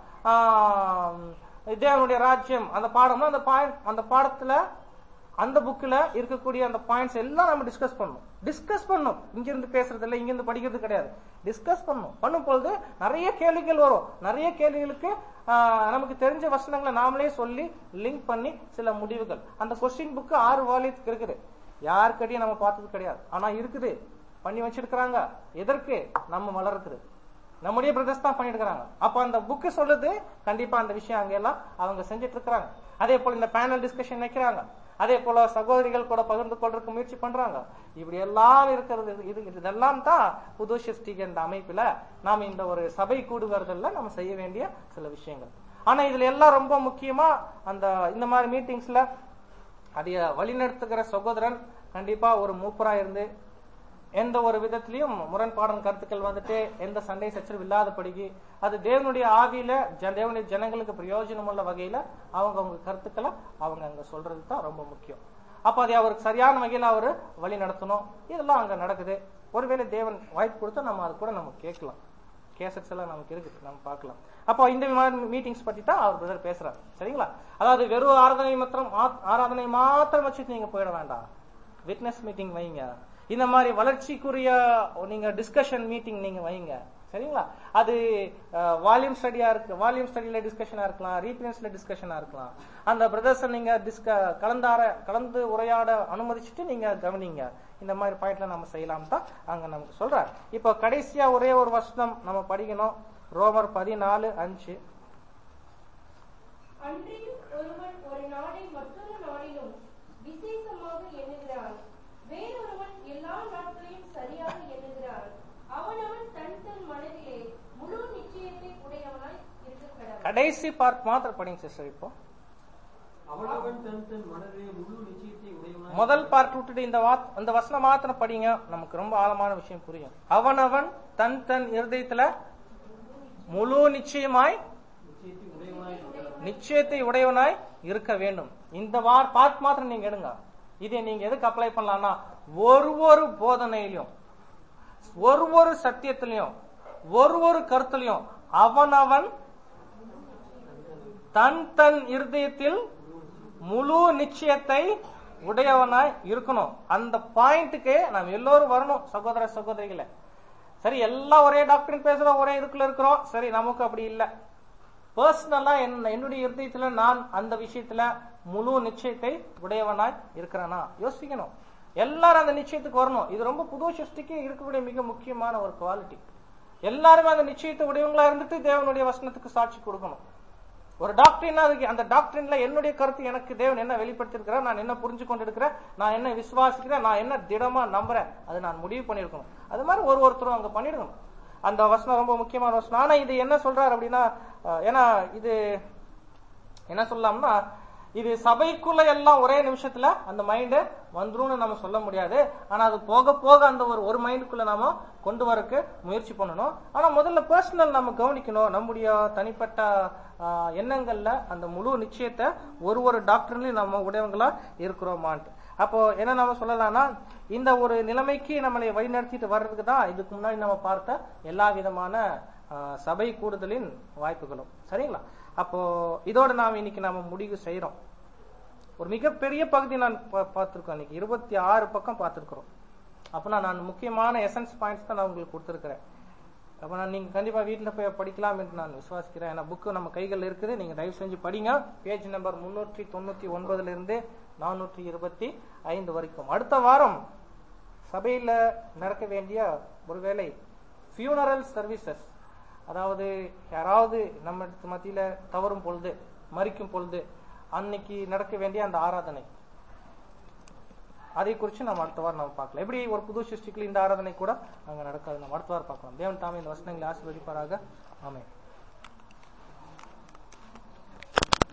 ஆஹ் தேவனுடைய ராஜ்யம் அந்த பாடம்னா அந்த பாயிண்ட் அந்த பாடத்துல அந்த புக்ல இருக்கக்கூடிய அந்த பாயிண்ட்ஸ் எல்லாம் நம்ம டிஸ்கஸ் பண்ணணும் டிஸ்கஸ் பண்ணணும் இங்க இருந்து பேசுறது இல்ல இங்க இருந்து படிக்கிறது கிடையாது டிஸ்கஸ் பண்ணணும் பண்ணும் பொழுது நிறைய கேள்விகள் வரும் நிறைய கேள்விகளுக்கு ஆஹ், நமக்கு தெரிஞ்ச வசனங்களை நாமளே சொல்லி லிங்க் பண்ணி சில முடிவுகள் அந்த கொஸ்டின் புக் ஆறு வாலியத்துக்கு இருக்குது யாருக்கடியும் நம்ம பார்த்தது கிடையாது ஆனா இருக்குது பண்ணி வச்சிருக்கிறாங்க எதற்கு நம்ம வளர்றது நம்முடைய பிரதர்ஸ் தான் பண்ணிட்டு இருக்காங்க அப்ப அந்த புக்கு சொல்லுது கண்டிப்பா அந்த விஷயம் அங்க எல்லாம் அவங்க செஞ்சுட்டு இருக்காங்க அதே போல இந்த பேனல் டிஸ்கஷன் வைக்கிறாங்க அதே போல சகோதரிகள் கூட பகிர்ந்து கொள்றதுக்கு முயற்சி பண்றாங்க இப்படி எல்லாம் இருக்கிறது இது இது- இதெல்லாம் தான் புது சிருஷ்டி என்ற அமைப்புல நாம இந்த ஒரு சபை கூடுவதில் நம்ம செய்ய வேண்டிய சில விஷயங்கள் ஆனா இதுல எல்லாம் ரொம்ப முக்கியமா அந்த இந்த மாதிரி மீட்டிங்ஸ்ல அதைய வழிநடத்துகிற சகோதரன் கண்டிப்பா ஒரு மூப்பரா இருந்து எந்த ஒரு விதத்திலையும் முரண்பாடான கருத்துக்கள் வந்துட்டு எந்த சண்டை சச்சரவு இல்லாதபடிக்கு அது தேவனுடைய ஆவியில ஜ- தேவனுடைய ஜனங்களுக்கு பிரயோஜனம் உள்ள வகையில அவங்க அவங்க கருத்துக்களை அவங்க அங்க சொல்றது தான் ரொம்ப முக்கியம் அப்ப அதை அவருக்கு சரியான வகையில அவரு வழி நடத்தணும் இதெல்லாம் அங்க நடக்குது ஒருவேளை தேவன் வாய்ப்பு கொடுத்தா நம்ம அது கூட நம்ம கேட்கலாம் கேசட்ஸ் எல்லாம் நமக்கு இருக்குது நம்ம பார்க்கலாம் அப்போ இந்த மாதிரி மீட்டிங்ஸ் பத்தி தான் அவர் பிரதர் பேசுறாரு சரிங்களா அதாவது வெறும் ஆராதனை மாத்திரம் ஆ- ஆராதனை மாத்திரம் வச்சுட்டு நீங்க போயிட வேண்டாம் விட்னஸ் மீட்டிங் வைங்க இந்த மாதிரி வளர்ச்சிக்குரிய நீங்க டிஸ்கஷன் மீட்டிங் நீங்க வைங்க சரிங்களா அது வால்யூம் ஸ்டடியா இருக்கு வால்யூம் ஸ்டடியில டிஸ்கஷனா இருக்கலாம் ரீஃபரன்ஸ்ல டிஸ்கஷனா இருக்கலாம் அந்த பிரதர்ஸ் நீங்க டிஸ்க கலந்தார கலந்து உரையாட அனுமதிச்சுட்டு நீங்க கவனிங்க இந்த மாதிரி பாயிண்ட்ல நம்ம செய்யலாம் தான் அங்க நமக்கு சொல்றாரு இப்போ கடைசியா ஒரே ஒரு வசனம் நம்ம படிக்கணும் ரோமர் பதினாலு அஞ்சு அன்றியும் ஒருவன் ஒரு நாளை மற்றொரு நாளிலும் விசேஷமாக எண்ணுகிறான் வேறொருவன் எல்லா நாட்களையும் சரியாக எண்ணுகிறான் அவனவன் தன் தன் மனதிலே முழு நிச்சயத்தை உடையவனாய் இருக்க கடவுள் கடைசி பார்ட் மாத்திரம் படிங்க சிஸ்டர் இப்போ அவனவன் தன் தன் மனதிலே முழு நிச்சயத்தை உடையவனாய் முதல் பார்ட் விட்டுட்டு இந்த வாத் இந்த வசனம் மாத்திரம் படிங்க நமக்கு ரொம்ப ஆழமான விஷயம் புரியும் அவனவன் தன் தன் இருதயத்துல முழு நிச்சயமாய் நிச்சயத்தை உடையவனாய் இருக்கிறான் நிச்சயத்தை உடையவனாய் இருக்க வேண்டும் இந்த வார் பார்ட் மாத்திரம் நீங்க எடுங்க இதை நீங்க எதுக்கு அப்ளை பண்ணலாம்னா ஒரு ஒரு போதனையிலும் ஒரு ஒரு சத்தியத்திலையும் ஒரு ஒரு கருத்துலையும் அவனவன் தன் தன் இருதயத்தில் முழு நிச்சயத்தை உடையவனாய் இருக்கணும் அந்த பாயிண்ட்டுக்கு நாம் எல்லோரும் வரணும் சகோதர சகோதரிகளை சரி எல்லாம் ஒரே டாக்டர் பேசுறோம் ஒரே இதுக்குள்ள இருக்கிறோம் சரி நமக்கு அப்படி இல்ல பர்சனலா என்ன என்னுடைய இருதயத்துல நான் அந்த விஷயத்துல முழு நிச்சயத்தை உடையவனாய் இருக்கிறேனா யோசிக்கணும் எல்லாரும் அந்த நிச்சயத்துக்கு வரணும் இது ரொம்ப புது சிருஷ்டிக்கு இருக்கக்கூடிய மிக முக்கியமான ஒரு குவாலிட்டி எல்லாருமே அந்த நிச்சயத்தை உடையவங்களா இருந்துட்டு தேவனுடைய வசனத்துக்கு சாட்சி கொடுக்கணும் ஒரு டாக்டரினா அதுக்கு அந்த டாக்டரின்ல என்னுடைய கருத்து எனக்கு தேவன் என்ன வெளிப்படுத்திருக்கிறார் நான் என்ன புரிஞ்சு கொண்டிருக்கிறேன் நான் என்ன விசுவாசிக்கிறேன் நான் என்ன திடமா நம்புறேன் அது நான் முடிவு பண்ணிருக்கணும் அது மாதிரி ஒரு ஒருத்தரும் அங்க பண்ணிடணும் அந்த வசனம் ரொம்ப முக்கியமான வசனம் ஆனா இது என்ன சொல்றாரு அப்படின்னா அஹ், ஏன்னா இது என்ன சொல்லலாம்னா இது சபைக்குள்ள எல்லாம் ஒரே நிமிஷத்துல அந்த மைண்டு வந்துரும்னு நம்ம சொல்ல முடியாது ஆனா அது போக போக அந்த ஒரு ஒரு மைண்டுக்குள்ள நாம கொண்டு வரக்கு முயற்சி பண்ணணும் ஆனா முதல்ல பர்சனல் நம்ம கவனிக்கணும் நம்முடைய தனிப்பட்ட ஆஹ், எண்ணங்கள்ல அந்த முழு நிச்சயத்தை ஒரு ஒரு டாக்டர்லயும் நம்ம உடையவங்களா இருக்கிறோமான்ட்டு அப்போ என்ன நம்ம சொல்லலாம்னா இந்த ஒரு நிலைமைக்கு நம்மளை வழிநடத்திட்டு வர்றதுக்கு தான் இதுக்கு முன்னாடி நம்ம பார்த்த எல்லா விதமான ஆஹ், சபை கூடுதலின் வாய்ப்புகளும் சரிங்களா அப்போ இதோட நாம் இன்னைக்கு நாம முடிவு செய்யறோம் ஒரு மிகப்பெரிய பகுதி நான் பா- பார்த்திருக்கோம் இன்னைக்கு இருபத்தி ஆறு பக்கம் பார்த்திருக்கிறோம் அப்ப நான் முக்கியமான எசன்ஸ் பாயிண்ட்ஸ் தான் நான் உங்களுக்கு கொடுத்திருக்கிறேன் அப்ப நான் நீங்க கண்டிப்பா வீட்டுல போய் படிக்கலாம் என்று நான் விசுவாசிக்கிறேன் ஏன்னா புக்கு நம்ம கைகள் இருக்குது நீங்க தயவு செஞ்சு படிங்க பேஜ் நம்பர் முன்னூற்றி தொண்ணூத்தி ஒன்பதுல இருந்து நானூற்றி இருபத்தி ஐந்து வரைக்கும் அடுத்த வாரம் சபையில நடக்க வேண்டிய ஒருவேளை ஃபியூனரல் சர்வீசஸ் அதாவது யாராவது நம்ம மத்தியில தவறும் பொழுது மறிக்கும் பொழுது அன்னைக்கு நடக்க வேண்டிய அந்த ஆராதனை அதை குறித்து நம்ம அடுத்த வாரம் நம்ம பார்க்கலாம் எப்படி ஒரு புது சிருஷ்டிக்குள்ள இந்த ஆராதனை கூட அங்க நடக்காது நம்ம அடுத்த வாரம் பார்க்கலாம் தேவன் தாமே இந்த வசனங்களை ஆசீர்வதிப்பாராக ஆமென்